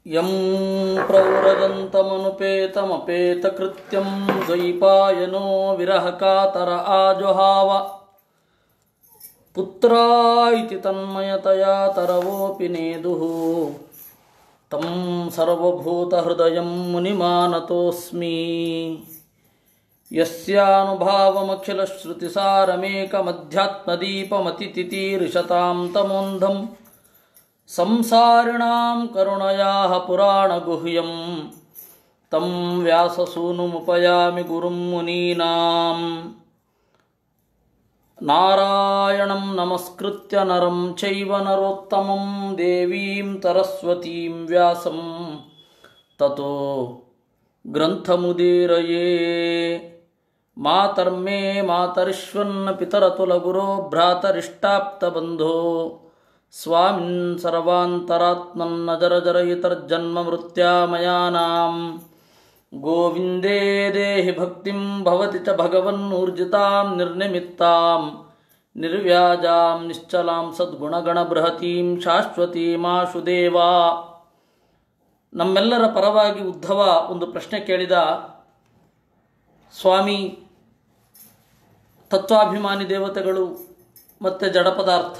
M ಪ್ರವ್ರಜಂತಮನುಪೇತಮಪೇತಕೃತ್ಯಂ ದ್ವೈಪಾಯನೋ ವಿರಹಕಾತರ ಆಜುಹಾವ ಪುತ್ರ ಇತಿ ತನ್ಮಯತಯಾ ತರವೋಪಿ ನೇದುಃ तं सर्वभूतहृदयं मुनिमानतोऽस्मि यस्यानुभावमखिलश्रुतिसारमेकमध्यात्मदीपमतितितीर्षतां तमोन्धं संसारिणां करुणयाः पुराणगुह्यं तं व्याससूनुमुपयामि गुरुं मुनीनाम् नारायणं नमस्कृत्य नरं चैव नरोत्तमं देवीं सरस्वतीं व्यासं ततो ग्रन्थमुदीरये मातर्मे मातरिष्वन्न पितरतुलगुरो भ्रातरिष्टाप्तबन्धो स्वामिन् सर्वान्तरात्मन्नजरजरयितर्जन्ममृत्यामयानां गोविन्दे देहि भक्तिं भवति च भगवन्नूर्जितां निर्निमित्तां निर्व्याजां निश्चलां सद्ಗುಣಗಣಬೃಹತೀಂ ಶಾಶ್ವತೀಮಾಶುದೇವ ನಮ್ಮೆಲ್ಲರ ಪರವಾಗಿ ಉದ್ಧವ ಒಂದು ಪ್ರಶ್ನೆ ಕೇಳಿದ ಸ್ವಾಮಿ ತತ್ವಾಭಿಮಾನಿ ದೇವತೆಗಳು ಮತ್ತು ಜಡ ಪದಾರ್ಥ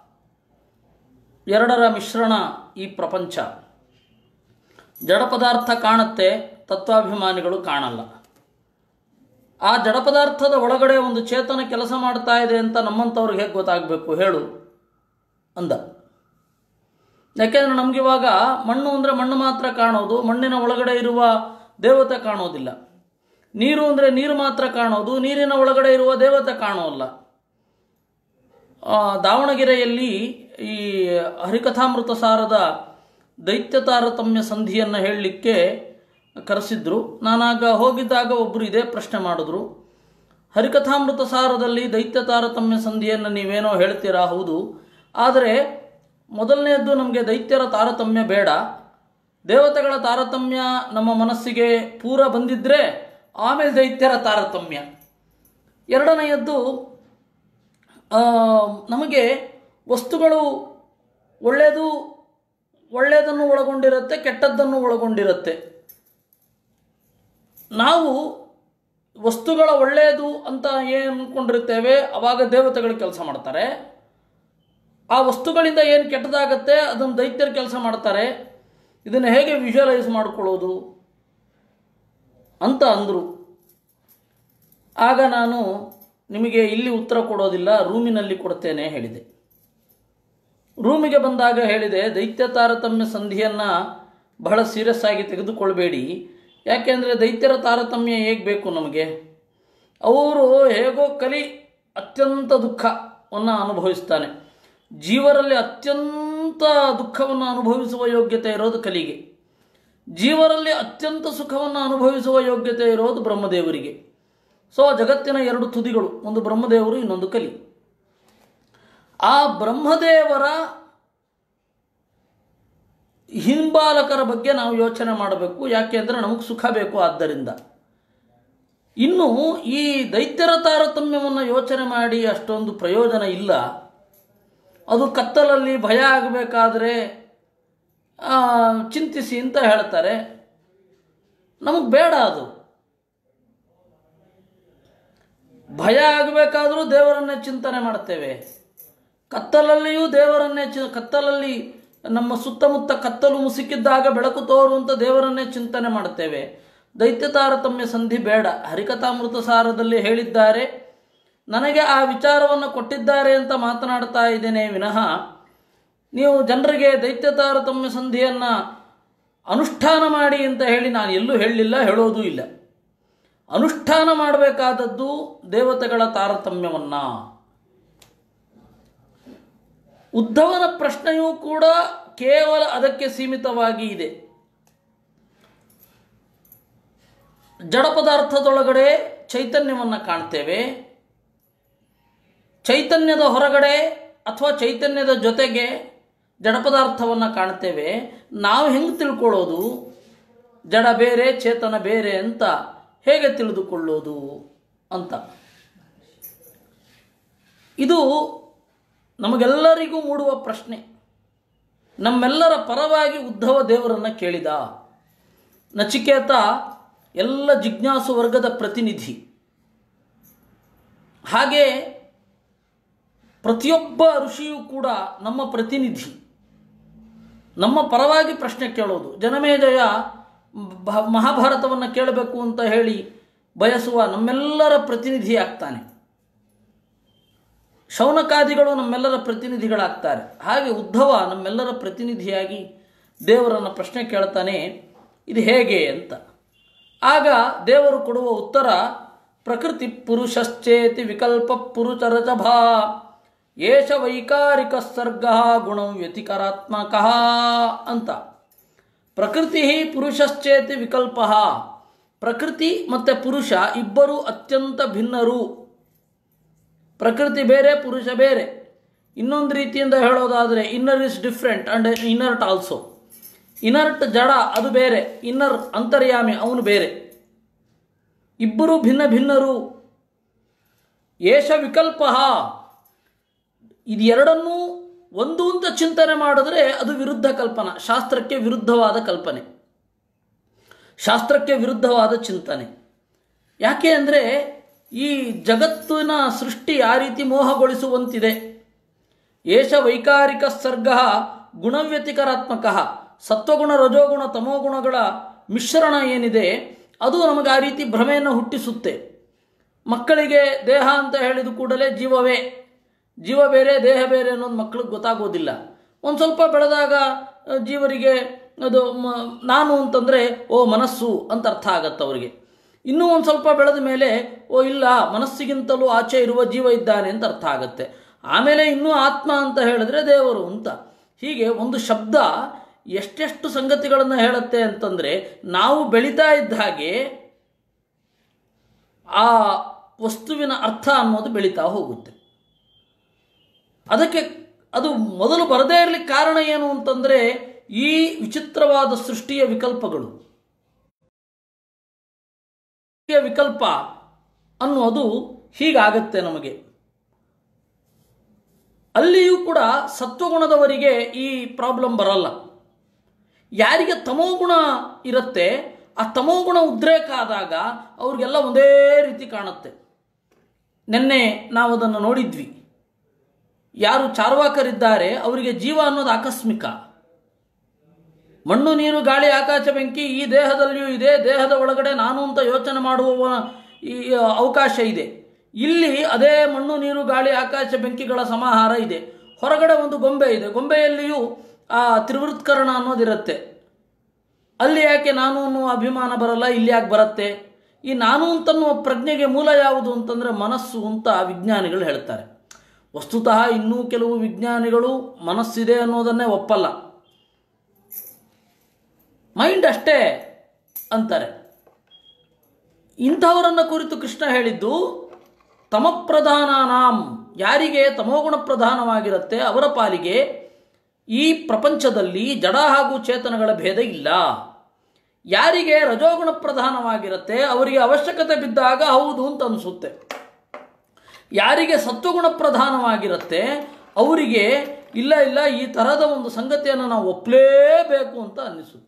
ಎರಡರ ಮಿಶ್ರಣ ಈ ಪ್ರಪಂಚ ಜಡ ಪದಾರ್ಥ ಕಾಣುತ್ತೆ ತತ್ವಾಭಿಮಾನಿಗಳು ಕಾಣಲ್ಲ ಆ ಜಡ ಪದಾರ್ಥದ ಒಳಗಡೆ ಒಂದು ಚೇತನ ಕೆಲಸ ಮಾಡ್ತಾ ಇದೆ ಅಂತ ನಮ್ಮಂಥವ್ರಿಗೆ ಹೇಗೆ ಗೊತ್ತಾಗಬೇಕು ಹೇಳು ಅಂದ ಯಾಕೆಂದರೆ ನಮಗಿವಾಗ ಮಣ್ಣು ಅಂದರೆ ಮಣ್ಣು ಮಾತ್ರ ಕಾಣೋದು ಮಣ್ಣಿನ ಒಳಗಡೆ ಇರುವ ದೇವತೆ ಕಾಣೋದಿಲ್ಲ ನೀರು ಅಂದರೆ ನೀರು ಮಾತ್ರ ಕಾಣೋದು ನೀರಿನ ಒಳಗಡೆ ಇರುವ ದೇವತೆ ಕಾಣೋಲ್ಲ ಆ, ದಾವಣಗೆರೆಯಲ್ಲಿ ಈ ಹರಿಕಥಾಮೃತ ಸಾರದ ದೈತ್ಯ ತಾರತಮ್ಯ ಸಂಧಿಯನ್ನು ಹೇಳಲಿಕ್ಕೆ ಕರೆಸಿದ್ರು ನಾನಾಗ ಹೋಗಿದ್ದಾಗ ಒಬ್ಬರು ಇದೇ ಪ್ರಶ್ನೆ ಮಾಡಿದ್ರು ಹರಿಕಥಾಮೃತ ಸಾರದಲ್ಲಿ ದೈತ್ಯ ತಾರತಮ್ಯ ಸಂಧಿಯನ್ನು ನೀವೇನೋ ಹೇಳ್ತೀರಾ ಹೌದು ಆದರೆ ಮೊದಲನೆಯದ್ದು ನಮಗೆ ದೈತ್ಯರ ತಾರತಮ್ಯ ಬೇಡ ದೇವತೆಗಳ ತಾರತಮ್ಯ ನಮ್ಮ ಮನಸ್ಸಿಗೆ ಪೂರ ಬಂದಿದ್ದರೆ ಆಮೇಲೆ ದೈತ್ಯರ ತಾರತಮ್ಯ ಎರಡನೆಯದ್ದು ಆ, ನಮಗೆ ವಸ್ತುಗಳು ಒಳ್ಳೆಯದು ಒಳ್ಳೆಯದನ್ನು ಒಳಗೊಂಡಿರುತ್ತೆ ಕೆಟ್ಟದ್ದನ್ನು ಒಳಗೊಂಡಿರುತ್ತೆ ನಾವು ವಸ್ತುಗಳ ಒಳ್ಳೆಯದು ಅಂತ ಏನು ಅಂದ್ಕೊಂಡಿರ್ತೇವೆ ಅವಾಗ ದೇವತೆಗಳು ಕೆಲಸ ಮಾಡ್ತಾರೆ ಆ ವಸ್ತುಗಳಿಂದ ಏನು ಕೆಟ್ಟದಾಗತ್ತೆ ಅದನ್ನು ದೈತ್ಯರು ಕೆಲಸ ಮಾಡ್ತಾರೆ ಇದನ್ನು ಹೇಗೆ ವಿಜುವಲೈಸ್ ಮಾಡ್ಕೊಳ್ಳೋದು ಅಂತ ಅಂದರು ಆಗ ನಾನು ನಿಮಗೆ ಇಲ್ಲಿ ಉತ್ತರ ಕೊಡೋದಿಲ್ಲ ರೂಮಿನಲ್ಲಿ ಕೊಡ್ತೇನೆ ಹೇಳಿದೆ ರೂಮಿಗೆ ಬಂದಾಗ ಹೇಳಿದೆ ದೈತ್ಯ ತಾರತಮ್ಯ ಸಂಧಿಯನ್ನು ಬಹಳ ಸೀರಿಯಸ್ ಆಗಿ ತೆಗೆದುಕೊಳ್ಬೇಡಿ ಯಾಕೆಂದರೆ ದೈತ್ಯರ ತಾರತಮ್ಯ ಹೇಗೆ ಬೇಕು ನಮಗೆ ಅವರು ಹೇಗೋ ಕಲಿ ಅತ್ಯಂತ ದುಃಖವನ್ನು ಅನುಭವಿಸ್ತಾನೆ ಜೀವರಲ್ಲಿ ಅತ್ಯಂತ ದುಃಖವನ್ನು ಅನುಭವಿಸುವ ಯೋಗ್ಯತೆ ಇರೋದು ಕಲಿಗೆ ಜೀವರಲ್ಲಿ ಅತ್ಯಂತ ಸುಖವನ್ನು ಅನುಭವಿಸುವ ಯೋಗ್ಯತೆ ಇರೋದು ಬ್ರಹ್ಮದೇವರಿಗೆ ಸೊ ಜಗತ್ತಿನ ಎರಡು ತುದಿಗಳು ಒಂದು ಬ್ರಹ್ಮದೇವರು ಇನ್ನೊಂದು ಕಲಿ ಆ ಬ್ರಹ್ಮದೇವರ ಹಿಂಬಾಲಕರ ಬಗ್ಗೆ ನಾವು ಯೋಚನೆ ಮಾಡಬೇಕು ಯಾಕೆಂದರೆ ನಮಗೆ ಸುಖ ಬೇಕು ಆದ್ದರಿಂದ ಇನ್ನು ಈ ದೈತ್ಯರ ತಾರತಮ್ಯವನ್ನು ಯೋಚನೆ ಮಾಡಿ ಅಷ್ಟೊಂದು ಪ್ರಯೋಜನ ಇಲ್ಲ ಅದು ಕತ್ತಲಲ್ಲಿ ಭಯ ಆಗಬೇಕಾದ್ರೆ ಚಿಂತಿಸಿ ಅಂತ ಹೇಳ್ತಾರೆ ನಮಗೆ ಬೇಡ ಅದು ಭಯ ಆಗಬೇಕಾದರೂ ದೇವರನ್ನೇ ಚಿಂತನೆ ಮಾಡ್ತೇವೆ ಕತ್ತಲಲ್ಲಿಯೂ ದೇವರನ್ನೇ ಚಿ ಕತ್ತಲಲ್ಲಿ ನಮ್ಮ ಸುತ್ತಮುತ್ತ ಕತ್ತಲು ಮುಸುಕಿದ್ದಾಗ ಬೆಳಕು ತೋರುವಂಥ ದೇವರನ್ನೇ ಚಿಂತನೆ ಮಾಡುತ್ತೇವೆ ದೈತ್ಯ ತಾರತಮ್ಯ ಸಂಧಿ ಬೇಡ ಹರಿಕಥಾಮೃತ ಸಾರದಲ್ಲಿ ಹೇಳಿದ್ದಾರೆ ನನಗೆ ಆ ವಿಚಾರವನ್ನು ಕೊಟ್ಟಿದ್ದಾರೆ ಅಂತ ಮಾತನಾಡ್ತಾ ಇದ್ದೇನೆ ವಿನಃ ನೀವು ಜನರಿಗೆ ದೈತ್ಯ ತಾರತಮ್ಯ ಸಂಧಿಯನ್ನು ಅನುಷ್ಠಾನ ಮಾಡಿ ಅಂತ ಹೇಳಿ ನಾನು ಎಲ್ಲೂ ಹೇಳಲಿಲ್ಲ ಹೇಳೋದೂ ಇಲ್ಲ ಅನುಷ್ಠಾನ ಮಾಡಬೇಕಾದದ್ದು ದೇವತೆಗಳ ತಾರತಮ್ಯವನ್ನು ಉದ್ಧವನ ಪ್ರಶ್ನೆಯೂ ಕೂಡ ಕೇವಲ ಅದಕ್ಕೆ ಸೀಮಿತವಾಗಿ ಇದೆ ಜಡ ಪದಾರ್ಥದೊಳಗಡೆ ಚೈತನ್ಯವನ್ನು ಕಾಣ್ತೇವೆ ಚೈತನ್ಯದ ಹೊರಗಡೆ ಅಥವಾ ಚೈತನ್ಯದ ಜೊತೆಗೆ ಜಡ ಪದಾರ್ಥವನ್ನು ಕಾಣ್ತೇವೆ ನಾವು ಹೆಂಗೆ ತಿಳ್ಕೊಳ್ಳೋದು ಜಡ ಬೇರೆ ಚೇತನ ಬೇರೆ ಅಂತ ಹೇಗೆ ತಿಳಿದುಕೊಳ್ಳೋದು ಅಂತ ಇದು ನಮಗೆಲ್ಲರಿಗೂ ಮೂಡುವ ಪ್ರಶ್ನೆ ನಮ್ಮೆಲ್ಲರ ಪರವಾಗಿ ಉದ್ಧವ ದೇವರನ್ನು ಕೇಳಿದ ನಚಿಕೇತ ಎಲ್ಲ ಜಿಜ್ಞಾಸು ವರ್ಗದ ಪ್ರತಿನಿಧಿ ಹಾಗೆ ಪ್ರತಿಯೊಬ್ಬ ಋಷಿಯೂ ಕೂಡ ನಮ್ಮ ಪ್ರತಿನಿಧಿ ನಮ್ಮ ಪರವಾಗಿ ಪ್ರಶ್ನೆ ಕೇಳೋದು ಜನಮೇಜಯ ಭ- ಮಹಾಭಾರತವನ್ನು ಕೇಳಬೇಕು ಅಂತ ಹೇಳಿ ಬಯಸುವ ನಮ್ಮೆಲ್ಲರ ಪ್ರತಿನಿಧಿ ಆಗ್ತಾನೆ ಶೌನಕಾದಿಗಳು ನಮ್ಮೆಲ್ಲರ ಪ್ರತಿನಿಧಿಗಳಾಗ್ತಾರೆ ಹಾಗೆ ಉದ್ಧವ ನಮ್ಮೆಲ್ಲರ ಪ್ರತಿನಿಧಿಯಾಗಿ ದೇವರನ್ನು ಪ್ರಶ್ನೆ ಕೇಳ್ತಾನೆ ಇದು ಹೇಗೆ ಅಂತ ಆಗ ದೇವರು ಕೊಡುವ ಉತ್ತರ ಪ್ರಕೃತಿ ಪುರುಷಶ್ಚೇತಿ ವಿಕಲ್ಪ ಪುರುಷರಜಭಾ ಏಷ ವೈಕಾರಿಕ ಸರ್ಗ ಗುಣಂ ವ್ಯತಿಕರಾತ್ಮಕ ಅಂತ ಪ್ರಕೃತಿ ಪುರುಷಶ್ಚೇತಿ ವಿಕಲ್ಪ ಪ್ರಕೃತಿ ಮತ್ತು ಪುರುಷ ಇಬ್ಬರು ಅತ್ಯಂತ ಭಿನ್ನರು ಪ್ರಕೃತಿ ಬೇರೆ ಪುರುಷ ಬೇರೆ ಇನ್ನೊಂದು ರೀತಿಯಿಂದ ಹೇಳೋದಾದರೆ inner is different and inert also inert ಜಡ ಅದು ಬೇರೆ ಇನ್ನರ್ ಅಂತರ್ಯಾಮಿ ಅವನು ಬೇರೆ ಇಬ್ಬರು ಭಿನ್ನ ಭಿನ್ನರು ಏಷ ವಿಕಲ್ಪ ಇದು ಎರಡನ್ನೂ ಒಂದು ಅಂತ ಚಿಂತನೆ ಮಾಡಿದ್ರೆ ಅದು ವಿರುದ್ಧ ಕಲ್ಪನಾ ಶಾಸ್ತ್ರಕ್ಕೆ ವಿರುದ್ಧವಾದ ಕಲ್ಪನೆ ಶಾಸ್ತ್ರಕ್ಕೆ ವಿರುದ್ಧವಾದ ಚಿಂತನೆ ಯಾಕೆ ಅಂದರೆ ಈ ಜಗತ್ತಿನ ಸೃಷ್ಟಿ ಆ ರೀತಿ ಮೋಹಗೊಳಿಸುವಂತಿದೆ ಏಷ ವೈಕಾರಿಕ ಸರ್ಗ ಗುಣವ್ಯತಿಕರಾತ್ಮಕ ಸತ್ವಗುಣ ರಜೋಗುಣ ತಮೋಗುಣಗಳ ಮಿಶ್ರಣ ಏನಿದೆ ಅದು ನಮಗೆ ಆ ರೀತಿ ಭ್ರಮೆಯನ್ನು ಹುಟ್ಟಿಸುತ್ತೆ ಮಕ್ಕಳಿಗೆ ದೇಹ ಅಂತ ಹೇಳಿದ ಕೂಡಲೇ ಜೀವವೇ ಜೀವ ಬೇರೆ ದೇಹ ಬೇರೆ ಅನ್ನೋದು ಮಕ್ಕಳಿಗೆ ಗೊತ್ತಾಗೋದಿಲ್ಲ ಒಂದು ಸ್ವಲ್ಪ ಬೆಳೆದಾಗ ಆ, ಜೀವರಿಗೆ ಅದು ಮ- ನಾನು ಅಂತಂದರೆ ಓ ಮನಸ್ಸು ಅಂತ ಅರ್ಥ ಆಗತ್ತೆ ಅವರಿಗೆ ಇನ್ನೂ ಒಂದು ಸ್ವಲ್ಪ ಬೆಳೆದ ಮೇಲೆ ಓ ಇಲ್ಲ ಮನಸ್ಸಿಗಿಂತಲೂ ಆಚೆ ಇರುವ ಜೀವ ಇದ್ದಾನೆ ಅಂತ ಅರ್ಥ ಆಗುತ್ತೆ ಆಮೇಲೆ ಇನ್ನೂ ಆತ್ಮ ಅಂತ ಹೇಳಿದ್ರೆ ದೇವರು ಅಂತ ಹೀಗೆ ಒಂದು ಶಬ್ದ ಎಷ್ಟೆಷ್ಟು ಸಂಗತಿಗಳನ್ನು ಹೇಳುತ್ತೆ ಅಂತಂದರೆ ನಾವು ಬೆಳೀತಾ ಇದ್ದ ಹಾಗೆ ಆ ವಸ್ತುವಿನ ಅರ್ಥ ಅನ್ನೋದು ಬೆಳೀತಾ ಹೋಗುತ್ತೆ ಅದಕ್ಕೆ ಅದು ಮೊದಲು ಬರದೇ ಇರಲಿಕ್ಕೆ ಕಾರಣ ಏನು ಅಂತಂದರೆ ಈ ವಿಚಿತ್ರವಾದ ಸೃಷ್ಟಿಯ ವಿಕಲ್ಪಗಳು ಸೃಷ್ಟಿಯ ವಿಕಲ್ಪ ಅನ್ನೋದು ಹೀಗಾಗತ್ತೆ ನಮಗೆ ಅಲ್ಲಿಯೂ ಕೂಡ ಸತ್ವಗುಣದವರಿಗೆ ಈ ಪ್ರಾಬ್ಲಮ್ ಬರಲ್ಲ ಯಾರಿಗೆ ತಮೋಗುಣ ಇರುತ್ತೆ ಆ ತಮೋಗುಣ ಉದ್ರೇಕ ಆದಾಗ ಅವ್ರಿಗೆಲ್ಲ ಒಂದೇ ರೀತಿ ಕಾಣುತ್ತೆ ನಿನ್ನೆ ನಾವು ಅದನ್ನು ನೋಡಿದ್ವಿ ಯಾರು ಚಾರ್ವಾಕರಿದ್ದಾರೆ ಅವರಿಗೆ ಜೀವ ಅನ್ನೋದು ಆಕಸ್ಮಿಕ ಮಣ್ಣು ನೀರು ಗಾಳಿ ಆಕಾಶ ಬೆಂಕಿ ಈ ದೇಹದಲ್ಲಿಯೂ ಇದೆ ದೇಹದ ಒಳಗಡೆ ನಾನು ಅಂತ ಯೋಚನೆ ಮಾಡುವ ಈ ಅವಕಾಶ ಇದೆ ಇಲ್ಲಿ ಅದೇ ಮಣ್ಣು ನೀರು ಗಾಳಿ ಆಕಾಶ ಬೆಂಕಿಗಳ ಸಮಾಹಾರ ಇದೆ ಹೊರಗಡೆ ಒಂದು ಗೊಂಬೆ ಇದೆ ಗೊಂಬೆಯಲ್ಲಿಯೂ ಆ ತ್ರಿವೃತ್ಕರಣ ಅನ್ನೋದಿರುತ್ತೆ ಅಲ್ಲಿ ಯಾಕೆ ನಾನು ಅನ್ನುವ ಅಭಿಮಾನ ಬರಲ್ಲ ಇಲ್ಲಿ ಯಾಕೆ ಬರುತ್ತೆ ಈ ನಾನು ಅಂತನ್ನುವ ಪ್ರಜ್ಞೆಗೆ ಮೂಲ ಯಾವುದು ಅಂತಂದರೆ ಮನಸ್ಸು ಅಂತ ವಿಜ್ಞಾನಿಗಳು ಹೇಳ್ತಾರೆ ವಸ್ತುತಃ ಇನ್ನೂ ಕೆಲವು ವಿಜ್ಞಾನಿಗಳು ಮನಸ್ಸಿದೆ ಅನ್ನೋದನ್ನೇ ಒಪ್ಪಲ್ಲ ಮೈಂಡ್ ಅಷ್ಟೇ ಅಂತಾರೆ ಇಂಥವರನ್ನು ಕುರಿತು ಕೃಷ್ಣ ಹೇಳಿದ್ದು ತಮಪ್ರಧಾನಾನಾಂ ಯಾರಿಗೆ ತಮೋಗುಣ ಪ್ರಧಾನವಾಗಿರುತ್ತೆ ಅವರ ಪಾಲಿಗೆ ಈ ಪ್ರಪಂಚದಲ್ಲಿ ಜಡ ಹಾಗೂ ಚೇತನಗಳ ಭೇದ ಇಲ್ಲ ಯಾರಿಗೆ ರಜೋಗುಣ ಪ್ರಧಾನವಾಗಿರುತ್ತೆ ಅವರಿಗೆ ಅವಶ್ಯಕತೆ ಬಿದ್ದಾಗ ಹೌದು ಅಂತ ಅನಿಸುತ್ತೆ ಯಾರಿಗೆ ಸತ್ವಗುಣ ಪ್ರಧಾನವಾಗಿರುತ್ತೆ ಅವರಿಗೆ ಇಲ್ಲ ಇಲ್ಲ ಈ ತರಹದ ಒಂದು ಸಂಗತಿಯನ್ನು ನಾವು ಒಪ್ಪಲೇಬೇಕು ಅಂತ ಅನ್ನಿಸುತ್ತೆ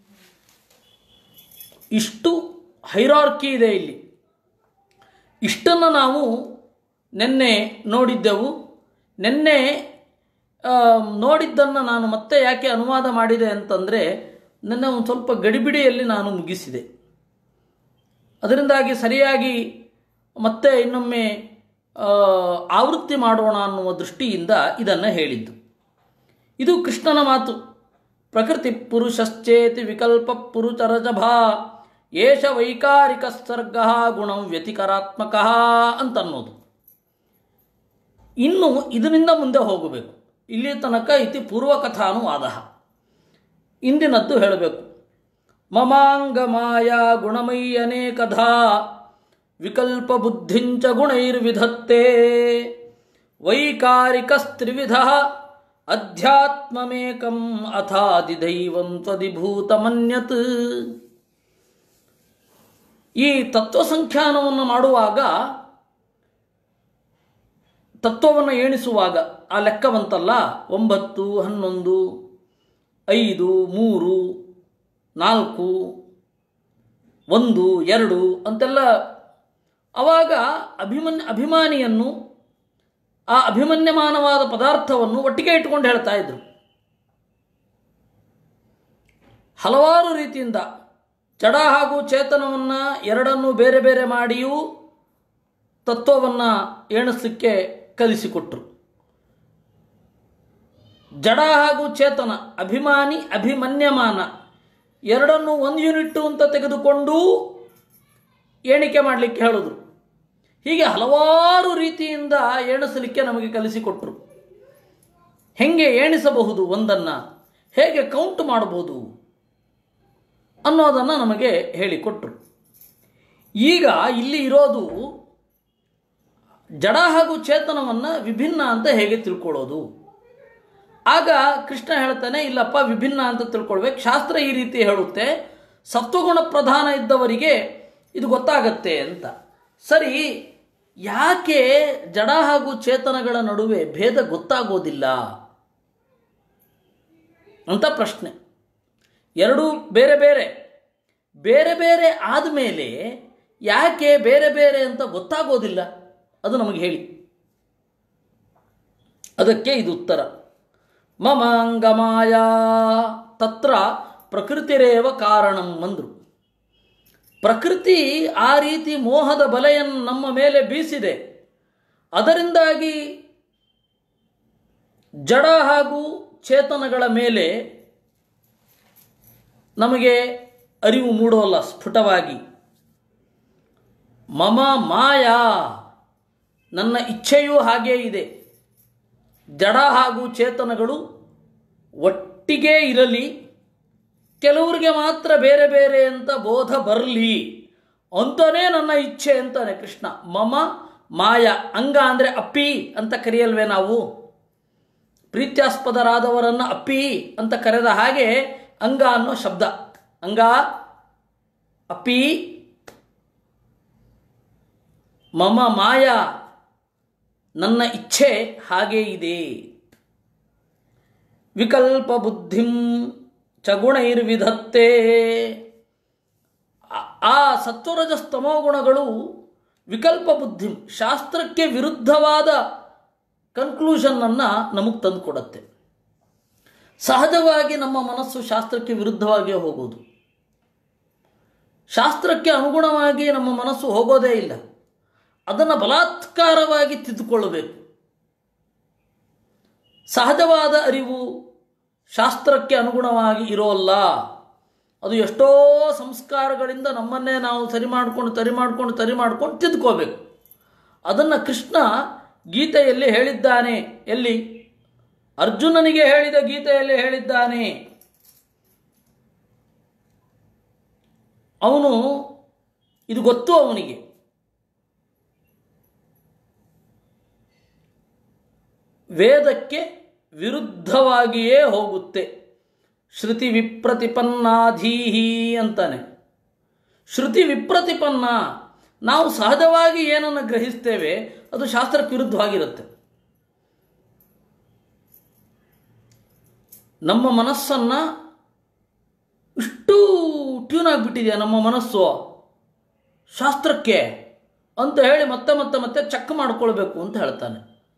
ಇಷ್ಟು ಹೈರಾರ್ಕಿ ಇದೆ ಇಲ್ಲಿ ಇಷ್ಟನ್ನು ನಾವು ನಿನ್ನೆ ನೋಡಿದ್ದೆವು ನಿನ್ನೆ ನೋಡಿದ್ದನ್ನು ನಾನು ಮತ್ತೆ ಯಾಕೆ ಅನುವಾದ ಮಾಡಿದೆ ಅಂತಂದರೆ ನಿನ್ನೆ ಒಂದು ಸ್ವಲ್ಪ ಗಡಿಬಿಡಿಯಲ್ಲಿ ನಾನು ಮುಗಿಸಿದೆ ಅದರಿಂದಾಗಿ ಸರಿಯಾಗಿ ಮತ್ತೆ ಇನ್ನೊಮ್ಮೆ ಆ, ಆವೃತ್ತಿ ಮಾಡೋಣ ಅನ್ನುವ ದೃಷ್ಟಿಯಿಂದ ಇದನ್ನು ಹೇಳಿದ್ದು ಇದು ಕೃಷ್ಣನ ಮಾತು ಪ್ರಕೃತಿ ಪುರುಷಶ್ಚೇತಿ ವಿಕಲ್ಪ ಪುರುಚರಜಭಾ ಏಷ ವೈಕಾರಿಕ ಸರ್ಗ ಗುಣಂ ವ್ಯತಿಕರಾತ್ಮಕ ಅಂತನ್ನೋದು ಇನ್ನು ಇದರಿಂದ ಮುಂದೆ ಹೋಗಬೇಕು ಇಲ್ಲಿ ತನಕ ಇತಿ ಪೂರ್ವಕಥಾನುವಾದ ಇಂದಿನದ್ದು ಹೇಳಬೇಕು ಮಮಾಂಗ ಮಾಯಾ ಗುಣಮಯಿ ಅನೇಕಧಾ ವಿಕಲ್ಪ ಬುದ್ಧಿಂಚ ಗುಣೈರ್ವಿಧತ್ತೆ ವೈಕಾರಿಕಸ್ತ್ರಿವಿಧ ಅಧ್ಯಾತ್ಮಮೇಕಂ ಅಥಾದಿದೈವಂ ತ್ವದಿಭೂತಮನ್ಯತ್ ಈ ತತ್ವ ಸಂಖ್ಯಾನವನ್ನು ಮಾಡುವಾಗ ತತ್ವವನ್ನು ಎಣಿಸುವಾಗ ಆ ಲೆಕ್ಕ ಬಂತಲ್ಲ ಒಂಬತ್ತು ಹನ್ನೊಂದು ಐದು ಮೂರು ನಾಲ್ಕು ಒಂದು ಎರಡು ಅಂತೆಲ್ಲ ಅವಾಗ ಅಭಿಮನ್ಯ ಅಭಿಮಾನಿಯನ್ನು ಆ ಅಭಿಮನ್ಯಮಾನವಾದ ಪದಾರ್ಥವನ್ನು ಒಟ್ಟಿಗೆ ಇಟ್ಕೊಂಡು ಹೇಳ್ತಾ ಇದ್ರು ಹಲವಾರು ರೀತಿಯಿಂದ ಜಡ ಹಾಗೂ ಚೇತನವನ್ನು ಎರಡನ್ನು ಬೇರೆ ಬೇರೆ ಮಾಡಿಯೂ ತತ್ವವನ್ನು ಎಣಿಸಲಿಕ್ಕೆ ಕಲಿಸಿಕೊಟ್ರು ಜಡ ಹಾಗೂ ಚೇತನ ಅಭಿಮಾನಿ ಅಭಿಮನ್ಯಮಾನ ಎರಡನ್ನು ಒಂದು ಯೂನಿಟ್ಟು ಅಂತ ತೆಗೆದುಕೊಂಡು ಎಣಿಕೆ ಮಾಡಲಿಕ್ಕೆ ಹೇಳಿದ್ರು ಹೀಗೆ ಹಲವಾರು ರೀತಿಯಿಂದ ಎಣಿಸಲಿಕ್ಕೆ ನಮಗೆ ಕಲಿಸಿಕೊಟ್ರು ಹೆಂಗೆ ಎಣಿಸಬಹುದು ಒಂದನ್ನು ಹೇಗೆ ಕೌಂಟ್ ಮಾಡಬಹುದು ಅನ್ನೋದನ್ನು ನಮಗೆ ಹೇಳಿಕೊಟ್ರು ಈಗ ಇಲ್ಲಿ ಇರೋದು ಜಡ ಹಾಗೂ ಚೇತನವನ್ನು ವಿಭಿನ್ನ ಅಂತ ಹೇಗೆ ತಿಳ್ಕೊಳ್ಳೋದು ಆಗ ಕೃಷ್ಣ ಹೇಳ್ತಾನೆ ಇಲ್ಲಪ್ಪ ವಿಭಿನ್ನ ಅಂತ ತಿಳ್ಕೊಳ್ಬೇಕು ಶಾಸ್ತ್ರ ಈ ರೀತಿ ಹೇಳುತ್ತೆ ಸತ್ವಗುಣ ಪ್ರಧಾನ ಇದ್ದವರಿಗೆ ಇದು ಗೊತ್ತಾಗತ್ತೆ ಅಂತ ಸರಿ ಯಾಕೆ ಜಡ ಹಾಗೂ ಚೇತನಗಳ ನಡುವೆ ಭೇದ ಗೊತ್ತಾಗೋದಿಲ್ಲ ಅಂತ ಪ್ರಶ್ನೆ ಎರಡೂ ಬೇರೆ ಬೇರೆ ಬೇರೆ ಬೇರೆ ಆದಮೇಲೆ ಯಾಕೆ ಬೇರೆ ಬೇರೆ ಅಂತ ಗೊತ್ತಾಗೋದಿಲ್ಲ ಅದು ನಮಗೆ ಹೇಳಿ ಅದಕ್ಕೆ ಇದು ಉತ್ತರ ಮಮ ಅಂಗಮಾಯ ತತ್ರ ಪ್ರಕೃತಿರೇವ ಕಾರಣಂ ಅಂದ್ರು ಪ್ರಕೃತಿ ಆ ರೀತಿ ಮೋಹದ ಬಲೆಯನ್ನು ನಮ್ಮ ಮೇಲೆ ಬೀಸಿದೆ ಅದರಿಂದಾಗಿ ಜಡ ಹಾಗೂ ಚೇತನಗಳ ಮೇಲೆ ನಮಗೆ ಅರಿವು ಮೂಡೋಲ್ಲ ಸ್ಫುಟವಾಗಿ ಮಮ ಮಾಯಾ ನನ್ನ ಇಚ್ಛೆಯೂ ಹಾಗೇ ಇದೆ ಜಡ ಹಾಗೂ ಚೇತನಗಳು ಒಟ್ಟಿಗೆ ಇರಲಿ ಕೆಲವರಿಗೆ ಮಾತ್ರ ಬೇರೆ ಬೇರೆ ಅಂತ ಬೋಧ ಬರಲಿ ಅಂತಲೇ ನನ್ನ ಇಚ್ಛೆ ಅಂತಾನೆ ಕೃಷ್ಣ ಮಮ ಮಾಯ ಅಂಗ ಅಂದರೆ ಅಪ್ಪಿ ಅಂತ ಕರೆಯಲ್ವೇ ನಾವು ಪ್ರೀತ್ಯಾಸ್ಪದರಾದವರನ್ನು ಅಪ್ಪಿ ಅಂತ ಕರೆದ ಹಾಗೆ ಅಂಗ ಅನ್ನೋ ಶಬ್ದ ಅಂಗ ಅಪ್ಪಿ ಮಮ ಮಾಯ ನನ್ನ ಇಚ್ಛೆ ಹಾಗೇ ಇದೆ ವಿಕಲ್ಪ ಬುದ್ಧಿಂ ಚಗುಣೈರ್ವಿಧತ್ತೆ ಆ- ಆ ಸತ್ವರಜಸ್ತಮೋ ಗುಣಗಳು ವಿಕಲ್ಪ ಬುದ್ಧಿ ಶಾಸ್ತ್ರಕ್ಕೆ ವಿರುದ್ಧವಾದ ಕನ್ಕ್ಲೂಷನ್ನನ್ನು ನಮಗೆ ತಂದುಕೊಡುತ್ತೆ ಸಹಜವಾಗಿ ನಮ್ಮ ಮನಸ್ಸು ಶಾಸ್ತ್ರಕ್ಕೆ ವಿರುದ್ಧವಾಗಿಯೇ ಹೋಗೋದು ಶಾಸ್ತ್ರಕ್ಕೆ ಅನುಗುಣವಾಗಿ ನಮ್ಮ ಮನಸ್ಸು ಹೋಗೋದೇ ಇಲ್ಲ ಅದನ್ನು ಬಲಾತ್ಕಾರವಾಗಿ ತಿದ್ದುಕೊಳ್ಳಬೇಕು ಸಹಜವಾದ ಅರಿವು ಶಾಸ್ತ್ರಕ್ಕೆ ಅನುಗುಣವಾಗಿ ಇರೋಲ್ಲ ಅದು ಎಷ್ಟೋ ಸಂಸ್ಕಾರಗಳಿಂದ ನಮ್ಮನ್ನೇ ನಾವು ಸರಿ ಮಾಡಿಕೊಂಡು ಸರಿ ಮಾಡಿಕೊಂಡು ಸರಿ ಮಾಡ್ಕೊಂಡು ತಿದ್ದುಕೋಬೇಕು ಅದನ್ನು ಕೃಷ್ಣ ಗೀತೆಯಲ್ಲಿ ಹೇಳಿದ್ದಾನೆ ಎಲ್ಲಿ ಅರ್ಜುನನಿಗೆ ಹೇಳಿದ ಗೀತೆಯಲ್ಲಿ ಹೇಳಿದ್ದಾನೆ ಅವನು ಇದು ಗೊತ್ತು ಅವನಿಗೆ ವೇದಕ್ಕೆ ವಿರುದ್ಧವಾಗಿಯೇ ಹೋಗುತ್ತೆ ಶ್ರುತಿ ವಿಪ್ರತಿಪನ್ನಾಧೀಹಿ ಅಂತಾನೆ ಶ್ರುತಿ ವಿಪ್ರತಿಪನ್ನ ನಾವು ಸಹಜವಾಗಿ ಏನನ್ನು ಗ್ರಹಿಸ್ತೇವೆ ಅದು ಶಾಸ್ತ್ರಕ್ಕೆ ವಿರುದ್ಧವಾಗಿರುತ್ತೆ ನಮ್ಮ ಮನಸ್ಸನ್ನು ಇಷ್ಟು ಟ್ಯೂನ್ ಆಗಿಬಿಟ್ಟಿದೆಯಾ ನಮ್ಮ ಮನಸ್ಸು ಶಾಸ್ತ್ರಕ್ಕೆ ಅಂತ ಹೇಳಿ ಮತ್ತೆ ಮತ್ತೆ ಮತ್ತೆ ಚೆಕ್ ಮಾಡ್ಕೊಳ್ಬೇಕು ಅಂತ ಹೇಳ್ತಾನೆ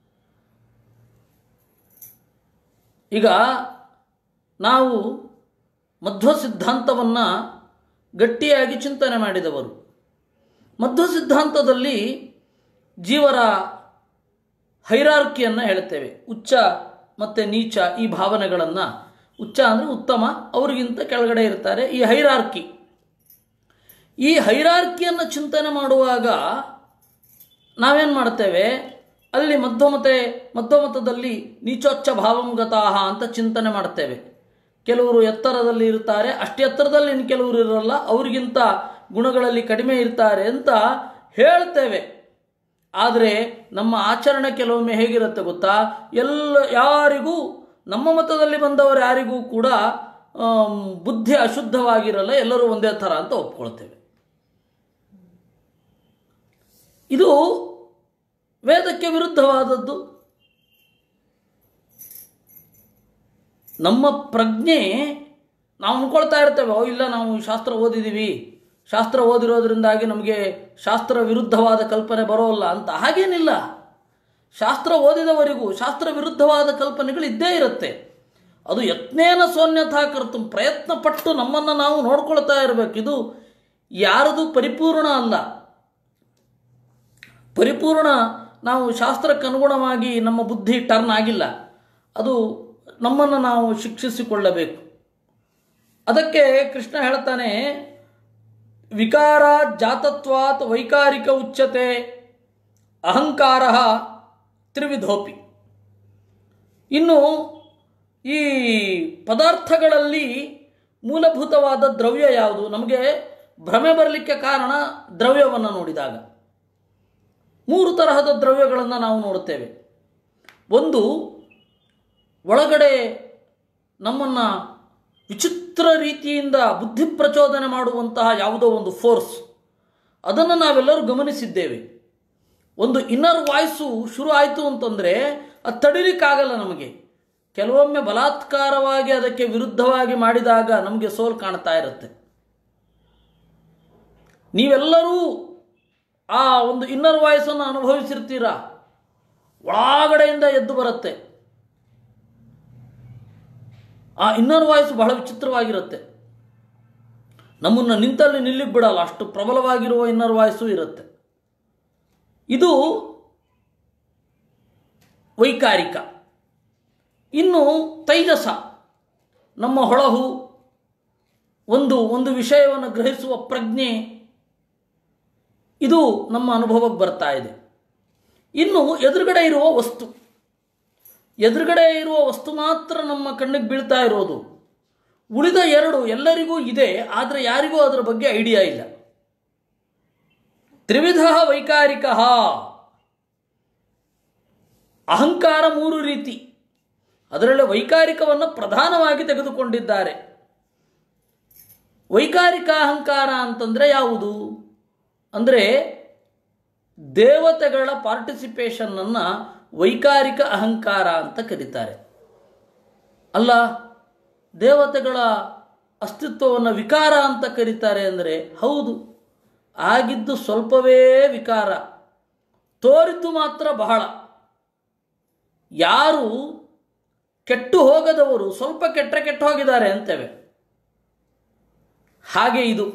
ಈಗ ನಾವು ಮಧ್ವ ಸಿದ್ಧಾಂತವನ್ನು ಗಟ್ಟಿಯಾಗಿ ಚಿಂತನೆ ಮಾಡಿದವರು ಮಧ್ವ ಸಿದ್ಧಾಂತದಲ್ಲಿ ಜೀವರ ಹೈರಾರ್ಕಿಯನ್ನು ಹೇಳ್ತೇವೆ ಉಚ್ಚ ಮತ್ತು ನೀಚ ಈ ಭಾವನೆಗಳನ್ನು ಉಚ್ಚ ಅಂದರೆ ಉತ್ತಮ ಅವರಿಗಿಂತ ಕೆಳಗಡೆ ಇರ್ತಾರೆ ಈ ಹೈರಾರ್ಕಿ ಈ ಹೈರಾರ್ಕಿಯನ್ನು ಚಿಂತನೆ ಮಾಡುವಾಗ ನಾವೇನು ಮಾಡ್ತೇವೆ ಅಲ್ಲಿ ಮಧ್ವಮತೆ ಮಧ್ವಮತದಲ್ಲಿ ನೀಚೋಚ್ಚ ಭಾವಂಗತಾಹ ಅಂತ ಚಿಂತನೆ ಮಾಡ್ತೇವೆ ಕೆಲವರು ಎತ್ತರದಲ್ಲಿ ಇರ್ತಾರೆ ಅಷ್ಟು ಎತ್ತರದಲ್ಲಿ ಇನ್ನು ಕೆಲವರು ಇರಲ್ಲ ಅವರಿಗಿಂತ ಗುಣಗಳಲ್ಲಿ ಕಡಿಮೆ ಇರ್ತಾರೆ ಅಂತ ಹೇಳ್ತೇವೆ ಆದರೆ ನಮ್ಮ ಆಚರಣೆ ಕೆಲವೊಮ್ಮೆ ಹೇಗಿರುತ್ತೆ ಗೊತ್ತಾ ಎಲ್ಲ ಯಾರಿಗೂ ನಮ್ಮ ಮತದಲ್ಲಿ ಬಂದವರು ಯಾರಿಗೂ ಕೂಡ ಆಮ್, ಬುದ್ಧಿ ಅಶುದ್ಧವಾಗಿರಲ್ಲ ಎಲ್ಲರೂ ಒಂದೇ ಥರ ಅಂತ ಒಪ್ಕೊಳ್ತೇವೆ ಇದು ವೇದಕ್ಕೆ ವಿರುದ್ಧವಾದದ್ದು ನಮ್ಮ ಪ್ರಜ್ಞೆ ನಾವು ಅನ್ಕೊಳ್ತಾ ಇರ್ತೇವೆ ಓ ಇಲ್ಲ ನಾವು ಶಾಸ್ತ್ರ ಓದಿದ್ದೀವಿ ಶಾಸ್ತ್ರ ಓದಿರೋದ್ರಿಂದಾಗಿ ನಮಗೆ ಶಾಸ್ತ್ರ ವಿರುದ್ಧವಾದ ಕಲ್ಪನೆ ಬರೋಲ್ಲ ಅಂತ ಹಾಗೇನಿಲ್ಲ ಶಾಸ್ತ್ರ ಓದಿದವರಿಗೂ ಶಾಸ್ತ್ರ ವಿರುದ್ಧವಾದ ಕಲ್ಪನೆಗಳು ಇದ್ದೇ ಇರುತ್ತೆ ಅದು ಯತ್ನೇನ ಸೋನ್ಯಥಾ ಕರ್ತು ಪ್ರಯತ್ನ ಪಟ್ಟು ನಮ್ಮನ್ನು ನಾವು ನೋಡ್ಕೊಳ್ತಾ ಇರಬೇಕು ಇದು ಯಾರದು ಪರಿಪೂರ್ಣ ಅಲ್ಲ ಪರಿಪೂರ್ಣ ನಾವು ಶಾಸ್ತ್ರಕ್ಕೆ ಅನುಗುಣವಾಗಿ ನಮ್ಮ ಬುದ್ಧಿ ಟರ್ನ್ ಆಗಿಲ್ಲ ಅದು ನಮ್ಮನ್ನು ನಾವು ಶಿಕ್ಷಿಸಿಕೊಳ್ಳಬೇಕು ಅದಕ್ಕೆ ಕೃಷ್ಣ ಹೇಳ್ತಾನೆ ವಿಕಾರ ಜಾತತ್ವಾತ್ ವೈಕಾರಿಕ ಉಚ್ಯತೆ ಅಹಂಕಾರ ತ್ರಿವಿಧೋಪಿ ಇನ್ನು ಈ ಪದಾರ್ಥಗಳಲ್ಲಿ ಮೂಲಭೂತವಾದ ದ್ರವ್ಯ ಯಾವುದು ನಮಗೆ ಭ್ರಮೆ ಬರಲಿಕ್ಕೆ ಕಾರಣ ದ್ರವ್ಯವನ್ನು ನೋಡಿದಾಗ ಮೂರು ತರಹದ ದ್ರವ್ಯಗಳನ್ನು ನಾವು ನೋಡುತ್ತೇವೆ ಒಂದು ಒಳಗಡೆ ನಮ್ಮನ್ನು ವಿಚಿತ್ರ ರೀತಿಯಿಂದ ಬುದ್ಧಿ ಪ್ರಚೋದನೆ ಮಾಡುವಂತಹ ಯಾವುದೋ ಒಂದು ಫೋರ್ಸ್ ಅದನ್ನು ನಾವೆಲ್ಲರೂ ಗಮನಿಸಿದ್ದೇವೆ ಒಂದು ಇನ್ನರ್ ವಾಯ್ಸು ಶುರು ಆಯಿತು ಅಂತಂದರೆ ಅದು ತಡಿಲಿಕ್ಕಾಗಲ್ಲ ನಮಗೆ ಕೆಲವೊಮ್ಮೆ ಬಲಾತ್ಕಾರವಾಗಿ ಅದಕ್ಕೆ ವಿರುದ್ಧವಾಗಿ ಮಾಡಿದಾಗ ನಮಗೆ ಸೋಲು ಕಾಣ್ತಾ ಇರುತ್ತೆ ನೀವೆಲ್ಲರೂ ಆ ಒಂದು ಇನ್ನರ್ ವಾಯ್ಸನ್ನು ಅನುಭವಿಸಿರ್ತೀರಾ ಒಳಗಡೆಯಿಂದ ಎದ್ದು ಬರುತ್ತೆ ಆ ಇನ್ನರ್ ವಾಯ್ಸ್ ಬಹಳ ವಿಚಿತ್ರವಾಗಿರುತ್ತೆ ನಮ್ಮನ್ನು ನಿಂತಲ್ಲಿ ನಿಲ್ಲಿಗೆ ಬಿಡಲ್ಲ ಅಷ್ಟು ಪ್ರಬಲವಾಗಿರುವ ಇನ್ನರ್ ವಾಯ್ಸು ಇರುತ್ತೆ ಇದು ವೈಕಾರಿಕ ಇನ್ನು ತೈಜಸ ನಮ್ಮ ಹೊಳಹು ಒಂದು ಒಂದು ವಿಷಯವನ್ನು ಗ್ರಹಿಸುವ ಪ್ರಜ್ಞೆ ಇದು ನಮ್ಮ ಅನುಭವಕ್ಕೆ ಬರ್ತಾ ಇದೆ ಇನ್ನು ಎದುರುಗಡೆ ಇರುವ ವಸ್ತು ಎದುರುಗಡೆ ಇರುವ ವಸ್ತು ಮಾತ್ರ ನಮ್ಮ ಕಣ್ಣಿಗೆ ಬೀಳ್ತಾ ಇರೋದು ಉಳಿದ ಎರಡು ಎಲ್ಲರಿಗೂ ಇದೆ ಆದರೆ ಯಾರಿಗೂ ಅದರ ಬಗ್ಗೆ ಐಡಿಯಾ ಇಲ್ಲ ತ್ರಿವಿಧ ವೈಕಾರಿಕ ಅಹಂಕಾರ ಮೂರು ರೀತಿ ಅದರಲ್ಲಿ ವೈಕಾರಿಕವನ್ನು ಪ್ರಧಾನವಾಗಿ ತೆಗೆದುಕೊಂಡಿದ್ದಾರೆ ವೈಕಾರಿಕ ಅಹಂಕಾರ ಅಂತಂದರೆ ಯಾವುದು ಅಂದರೆ ದೇವತೆಗಳ ಪಾರ್ಟಿಸಿಪೇಷನ್ನನ್ನು ವೈಕಾರಿಕ ಅಹಂಕಾರ ಅಂತ ಕರೀತಾರೆ ಅಲ್ಲ ದೇವತೆಗಳ ಅಸ್ತಿತ್ವವನ್ನು ವಿಕಾರ ಅಂತ ಕರೀತಾರೆ ಅಂದರೆ ಹೌದು ಆಗಿದ್ದು ಸ್ವಲ್ಪವೇ ವಿಕಾರ ತೋರಿದ್ದು ಮಾತ್ರ ಬಹಳ ಯಾರು ಕೆಟ್ಟು ಹೋಗದವರು ಸ್ವಲ್ಪ ಕೆಟ್ಟ ಕೆಟ್ಟು ಹೋಗಿದ್ದಾರೆ ಅಂತೇವೆ ಹಾಗೆ ಇದು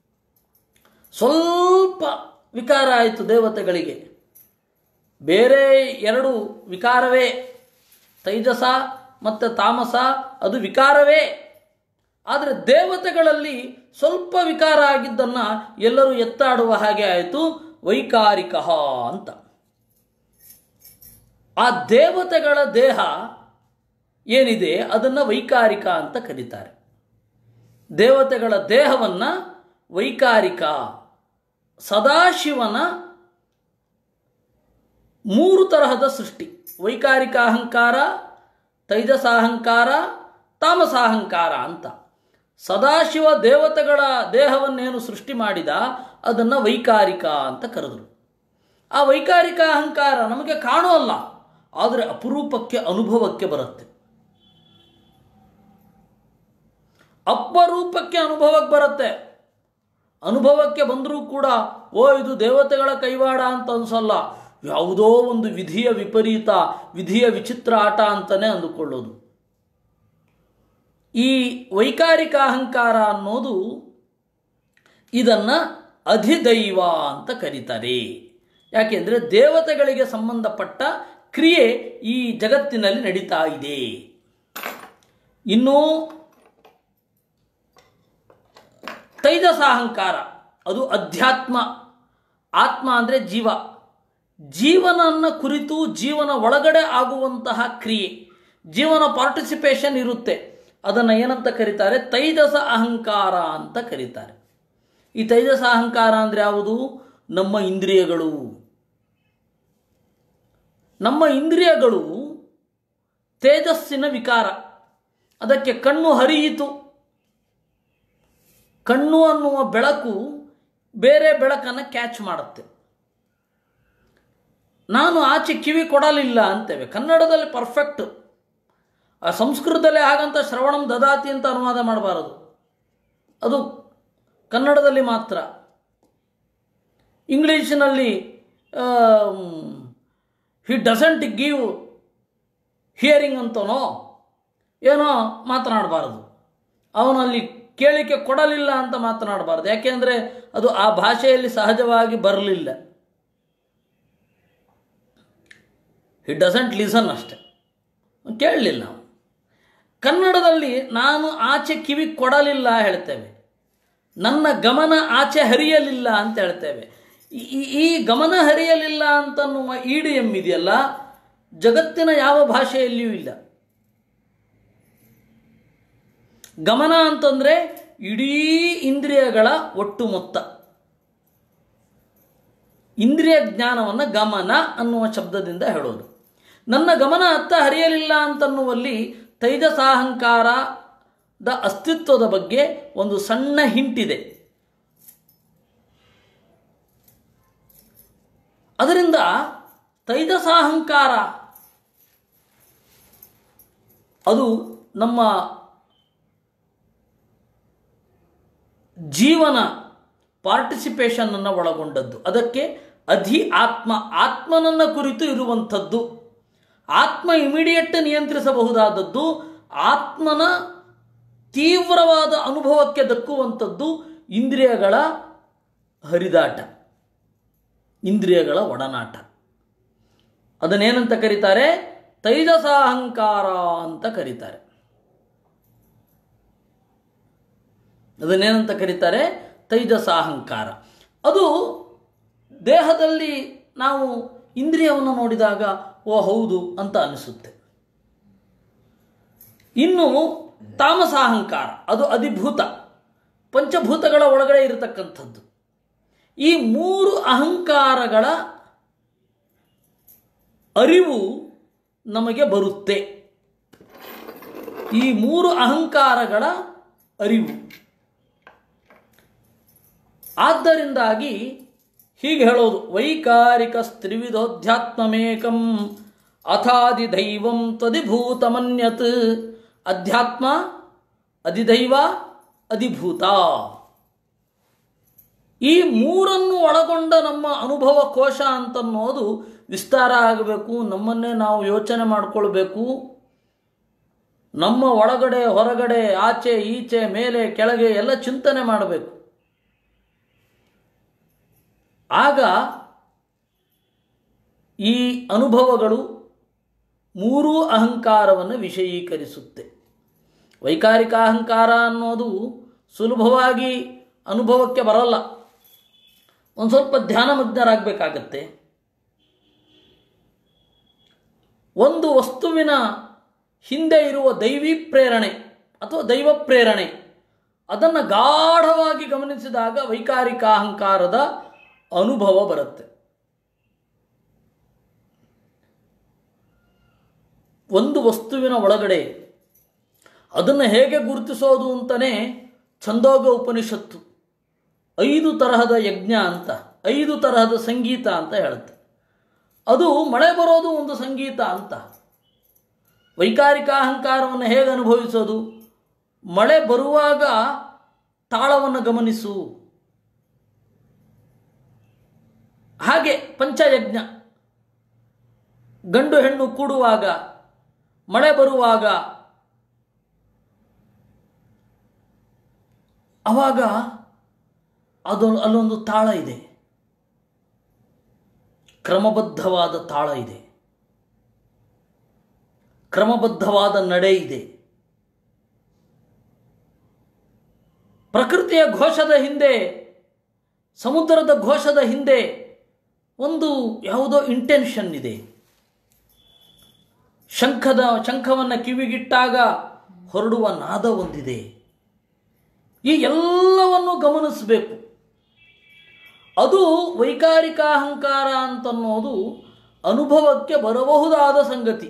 ಸ್ವಲ್ಪ ವಿಕಾರ ಆಯಿತು ದೇವತೆಗಳಿಗೆ ಬೇರೆ ಎರಡು ವಿಕಾರವೇ ತೈಜಸ ಮತ್ತು ತಾಮಸ ಅದು ವಿಕಾರವೇ ಆದರೆ ದೇವತೆಗಳಲ್ಲಿ ಸ್ವಲ್ಪ ವಿಕಾರ ಆಗಿದ್ದನ್ನು ಎಲ್ಲರೂ ಎತ್ತಾಡುವ ಹಾಗೆ ಆಯಿತು ವೈಕಾರಿಕ ಅಂತ ಆ ದೇವತೆಗಳ ದೇಹ ಏನಿದೆ ಅದನ್ನು ವೈಕಾರಿಕ ಅಂತ ಕರೀತಾರೆ ದೇವತೆಗಳ ದೇಹವನ್ನು ವೈಕಾರಿಕ ಸದಾಶಿವನ ಮೂರು ತರಹದ ಸೃಷ್ಟಿ ವೈಕಾರಿಕ ಅಹಂಕಾರ ತೈಜಸಾಹಂಕಾರ ತಾಮಸಾಹಂಕಾರ ಅಂತ ಸದಾಶಿವ ದೇವತೆಗಳ ದೇಹವನ್ನೇನು ಸೃಷ್ಟಿ ಮಾಡಿದ ಅದನ್ನು ವೈಕಾರಿಕ ಅಂತ ಕರೆದರು ಆ ವೈಕಾರಿಕ ಅಹಂಕಾರ ನಮಗೆ ಕಾಣೋಲ್ಲ ಆದರೆ ಅಪರೂಪಕ್ಕೆ ಅನುಭವಕ್ಕೆ ಬರುತ್ತೆ ಅಪರೂಪಕ್ಕೆ ಅನುಭವಕ್ಕೆ ಬರುತ್ತೆ ಅನುಭವಕ್ಕೆ ಬಂದರೂ ಕೂಡ ಓ ಇದು ದೇವತೆಗಳ ಕೈವಾಡ ಅಂತ ಅನ್ಸಲ್ಲ ಯಾವುದೋ ಒಂದು ವಿಧಿಯ ವಿಪರೀತ ವಿಧಿಯ ವಿಚಿತ್ರ ಆಟ ಅಂತಲೇ ಅಂದುಕೊಳ್ಳೋದು ಈ ವೈಕಾರಿಕ ಅಹಂಕಾರ ಅನ್ನೋದು ಇದನ್ನು ಅಧಿದೈವ ಅಂತ ಕರೀತಾರೆ ಯಾಕೆಂದರೆ ದೇವತೆಗಳಿಗೆ ಸಂಬಂಧಪಟ್ಟ ಕ್ರಿಯೆ ಈ ಜಗತ್ತಿನಲ್ಲಿ ನಡೀತಾ ಇದೆ ಇನ್ನು ತೈಜಸಾಹಂಕಾರ ಅದು ಅಧ್ಯಾತ್ಮ ಆತ್ಮ ಅಂದರೆ ಜೀವ ಜೀವನನ್ನು ಕುರಿತು ಜೀವನ ಒಳಗಡೆ ಆಗುವಂತಹ ಕ್ರಿಯೆ ಜೀವನ ಪಾರ್ಟಿಸಿಪೇಷನ್ ಇರುತ್ತೆ ಅದನ್ನು ಏನಂತ ಕರೀತಾರೆ ತೈಜಸ ಅಹಂಕಾರ ಅಂತ ಕರೀತಾರೆ ಈ ತೈಜಸ ಅಹಂಕಾರ ಅಂದರೆ ಯಾವುದು ನಮ್ಮ ಇಂದ್ರಿಯಗಳು ನಮ್ಮ ಇಂದ್ರಿಯಗಳು ತೇಜಸ್ಸಿನ ವಿಕಾರ ಅದಕ್ಕೆ ಕಣ್ಣು ಹರಿಯಿತು ಕಣ್ಣು ಅನ್ನುವ ಬೆಳಕು ಬೇರೆ ಬೆಳಕನ್ನು ಕ್ಯಾಚ್ ಮಾಡುತ್ತೆ ನಾನು ಆಚೆ ಕಿವಿ ಕೊಡಲಿಲ್ಲ ಅಂತೇವೆ ಕನ್ನಡದಲ್ಲಿ ಪರ್ಫೆಕ್ಟ್ ಆ ಸಂಸ್ಕೃತದಲ್ಲೇ ಹಾಗಂತ ಶ್ರವಣಂ ದದಾತಿ ಅಂತ ಅನುವಾದ ಮಾಡಬಾರದು ಅದು ಕನ್ನಡದಲ್ಲಿ ಮಾತ್ರ ಇಂಗ್ಲೀಷಿನಲ್ಲಿ ಹಿ ಡಸಂಟ್ ಗಿವ್ ಹಿಯರಿಂಗ್ ಅಂತನೋ ಏನೋ ಮಾತನಾಡಬಾರದು ಅವನಲ್ಲಿ ಕೇಳಿಕೆ ಕೊಡಲಿಲ್ಲ ಅಂತ ಮಾತನಾಡಬಾರ್ದು ಯಾಕೆಂದರೆ ಅದು ಆ ಭಾಷೆಯಲ್ಲಿ ಸಹಜವಾಗಿ ಬರಲಿಲ್ಲ ಹಿ ಡಸಂಟ್ ಲಿಸನ್ ಅಷ್ಟೆ ಕೇಳಲಿಲ್ಲ ನಾವು ಕನ್ನಡದಲ್ಲಿ ನಾನು ಆಚೆ ಕಿವಿ ಕೊಡಲಿಲ್ಲ ಹೇಳ್ತೇವೆ ನನ್ನ ಗಮನ ಆಚೆ ಹರಿಯಲಿಲ್ಲ ಅಂತ ಹೇಳ್ತೇವೆ ಈ- ಈ- ಈ ಗಮನ ಹರಿಯಲಿಲ್ಲ ಅಂತನ್ನುವ ಇಡಿಎಂ ಇದೆಯಲ್ಲ ಜಗತ್ತಿನ ಯಾವ ಭಾಷೆಯಲ್ಲಿಯೂ ಇಲ್ಲ ಗಮನ ಅಂತಂದರೆ ಇಡೀ ಇಂದ್ರಿಯಗಳ ಒಟ್ಟು ಮೊತ್ತ ಇಂದ್ರಿಯ ಜ್ಞಾನವನ್ನು ಗಮನ ಅನ್ನುವ ಶಬ್ದದಿಂದ ಹೇಳೋದು ನನ್ನ ಗಮನ ಅತ್ತ ಹರಿಯಲಿಲ್ಲ ಅಂತನ್ನುವಲ್ಲಿ ತೈಜಸಾಹಂಕಾರದ ಅಸ್ತಿತ್ವದ ಬಗ್ಗೆ ಒಂದು ಸಣ್ಣ ಹಿಂಟಿದೆ ಅದರಿಂದ ತೈಜಸಾಹಂಕಾರ ಅದು ನಮ್ಮ ಜೀವನ ಪಾರ್ಟಿಸಿಪೇಷನ್ ಅನ್ನು ಒಳಗೊಂಡದ್ದು ಅದಕ್ಕೆ ಅಧಿ ಆತ್ಮ ಆತ್ಮನನ್ನ ಕುರಿತು ಇರುವಂಥದ್ದು ಆತ್ಮ ಇಮಿಡಿಯೇಟ್ ನಿಯಂತ್ರಿಸಬಹುದಾದದ್ದು ಆತ್ಮನ ತೀವ್ರವಾದ ಅನುಭವಕ್ಕೆ ದಕ್ಕುವಂಥದ್ದು ಇಂದ್ರಿಯಗಳ ಹರಿದಾಟ ಇಂದ್ರಿಯಗಳ ಒಡನಾಟ ಅದನ್ನೇನಂತ ಕರೀತಾರೆ ತೈಜಸಾಹಂಕಾರ ಅಂತ ಕರೀತಾರೆ ಅದನ್ನೇನಂತ ಕರೀತಾರೆ ತೈಜಸಾಹಂಕಾರ ಅದು ದೇಹದಲ್ಲಿ ನಾವು ಇಂದ್ರಿಯವನ್ನು ನೋಡಿದಾಗ ಓ ಹೌದು ಅಂತ ಅನಿಸುತ್ತೆ ಇನ್ನು ತಾಮಸಾಹಂಕಾರ ಅದು ಅಧಿಭೂತ ಪಂಚಭೂತಗಳ ಒಳಗಡೆ ಇರತಕ್ಕಂಥದ್ದು ಈ ಮೂರು ಅಹಂಕಾರಗಳ ಅರಿವು ನಮಗೆ ಬರುತ್ತೆ ಈ ಮೂರು ಅಹಂಕಾರಗಳ ಅರಿವು ಆದ್ದರಿಂದಾಗಿ ಹೀಗೆ ಹೇಳೋದು ವೈಕಾರಿಕ ಸ್ತ್ರಿವಿಧೋಧ್ಯಾತ್ಮಮೇಕಂ ಅಥಾದಿ ದೈವಂ ತದಿಭೂತಮನ್ಯತ್ ಅಧ್ಯಾತ್ಮ ಅಧಿದೈವ ಅಧಿಭೂತ ಈ ಮೂರನ್ನು ಒಳಗೊಂಡ ನಮ್ಮ ಅನುಭವ ಕೋಶ ಅಂತನ್ನೋದು ವಿಸ್ತಾರ ಆಗಬೇಕು ನಮ್ಮನ್ನೇ ನಾವು ಯೋಚನೆ ಮಾಡಿಕೊಳ್ಬೇಕು ನಮ್ಮ ಒಳಗಡೆ ಹೊರಗಡೆ ಆಚೆ ಈಚೆ ಮೇಲೆ ಕೆಳಗೆ ಎಲ್ಲ ಚಿಂತನೆ ಮಾಡಬೇಕು ಆಗ ಈ ಅನುಭವಗಳು ಮೂರೂ ಅಹಂಕಾರವನ್ನು ವಿಷಯೀಕರಿಸುತ್ತೆ ವೈಕಾರಿಕ ಅಹಂಕಾರ ಅನ್ನೋದು ಸುಲಭವಾಗಿ ಅನುಭವಕ್ಕೆ ಬರಲ್ಲ ಒಂದು ಸ್ವಲ್ಪ ಧ್ಯಾನಮಗ್ನರಾಗಬೇಕಾಗತ್ತೆ ಒಂದು ವಸ್ತುವಿನ ಹಿಂದೆ ಇರುವ ದೈವಿ ಪ್ರೇರಣೆ ಅಥವಾ ದೈವ ಪ್ರೇರಣೆ ಅದನ್ನು ಗಾಢವಾಗಿ ಗಮನಿಸಿದಾಗ ವೈಕಾರಿಕ ಅಹಂಕಾರದ ಅನುಭವ ಬರುತ್ತೆ ಒಂದು ವಸ್ತುವಿನ ಒಳಗಡೆ ಅದನ್ನು ಹೇಗೆ ಗುರುತಿಸೋದು ಅಂತಲೇ ಛಂದೋಗ ಉಪನಿಷತ್ತು ಐದು ತರಹದ ಯಜ್ಞ ಅಂತ ಐದು ತರಹದ ಸಂಗೀತ ಅಂತ ಹೇಳುತ್ತೆ ಅದು ಮಳೆ ಬರೋದು ಒಂದು ಸಂಗೀತ ಅಂತ ವೈಕಾರಿಕ ಅಹಂಕಾರವನ್ನು ಹೇಗೆ ಅನುಭವಿಸೋದು ಮಳೆ ಬರುವಾಗ ತಾಳವನ್ನು ಗಮನಿಸು ಹಾಗೆ ಪಂಚಯಜ್ಞ ಗಂಡು ಹೆಣ್ಣು ಕೂಡುವಾಗ ಮಳೆ ಬರುವಾಗ ಅವಾಗ ಅದು ಅಲ್ಲೊಂದು ತಾಳ ಇದೆ ಕ್ರಮಬದ್ಧವಾದ ತಾಳ ಇದೆ ಕ್ರಮಬದ್ಧವಾದ ನಡೆ ಇದೆ ಪ್ರಕೃತಿಯ ಘೋಷದ ಹಿಂದೆ ಸಮುದ್ರದ ಘೋಷದ ಹಿಂದೆ ಒಂದು ಯಾವುದೋ ಇಂಟೆನ್ಷನ್ ಇದೆ ಶಂಖದ ಶಂಖವನ್ನು ಕಿವಿಗಿಟ್ಟಾಗ ಹೊರಡುವ ನಾದ ಒಂದಿದೆ ಈ ಎಲ್ಲವನ್ನು ಗಮನಿಸಬೇಕು ಅದು ವೈಕಾರಿಕ ಅಹಂಕಾರ ಅಂತನ್ನೋದು ಅನುಭವಕ್ಕೆ ಬರಬಹುದಾದ ಸಂಗತಿ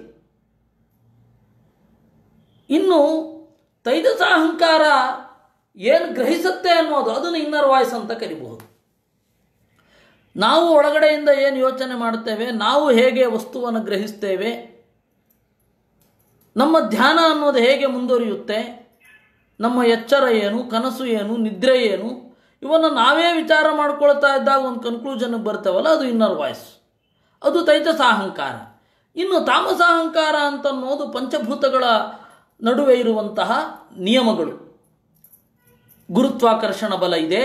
ಇನ್ನು ತೈಜಸ ಅಹಂಕಾರ ಏನು ಗ್ರಹಿಸುತ್ತೆ ಅನ್ನೋದು ಅದನ್ನು ಇನ್ನರ್ ವಾಯ್ಸ್ ಅಂತ ಕರಿಬಹುದು ನಾವು ಒಳಗಡೆಯಿಂದ ಏನು ಯೋಚನೆ ಮಾಡುತ್ತೇವೆ ನಾವು ಹೇಗೆ ವಸ್ತುವನ್ನು ಗ್ರಹಿಸ್ತೇವೆ ನಮ್ಮ ಧ್ಯಾನ ಅನ್ನೋದು ಹೇಗೆ ಮುಂದುವರಿಯುತ್ತೆ ನಮ್ಮ ಎಚ್ಚರ ಏನು ಕನಸು ಏನು ನಿದ್ರೆ ಏನು ಇವನ್ನು ನಾವೇ ವಿಚಾರ ಮಾಡ್ಕೊಳ್ತಾ ಇದ್ದಾಗ ಒಂದು ಕನ್ಕ್ಲೂಷನ್ಗೆ ಬರ್ತೇವಲ್ಲ ಅದು ಇನ್ನರ್ ವಾಯ್ಸ್ ಅದು ತೈಜಸ ಅಹಂಕಾರ ಇನ್ನು ತಾಮಸ ಅಹಂಕಾರ ಅಂತನ್ನೋದು ಪಂಚಭೂತಗಳ ನಡುವೆ ಇರುವಂತಹ ನಿಯಮಗಳು ಗುರುತ್ವಾಕರ್ಷಣ ಬಲ ಇದೆ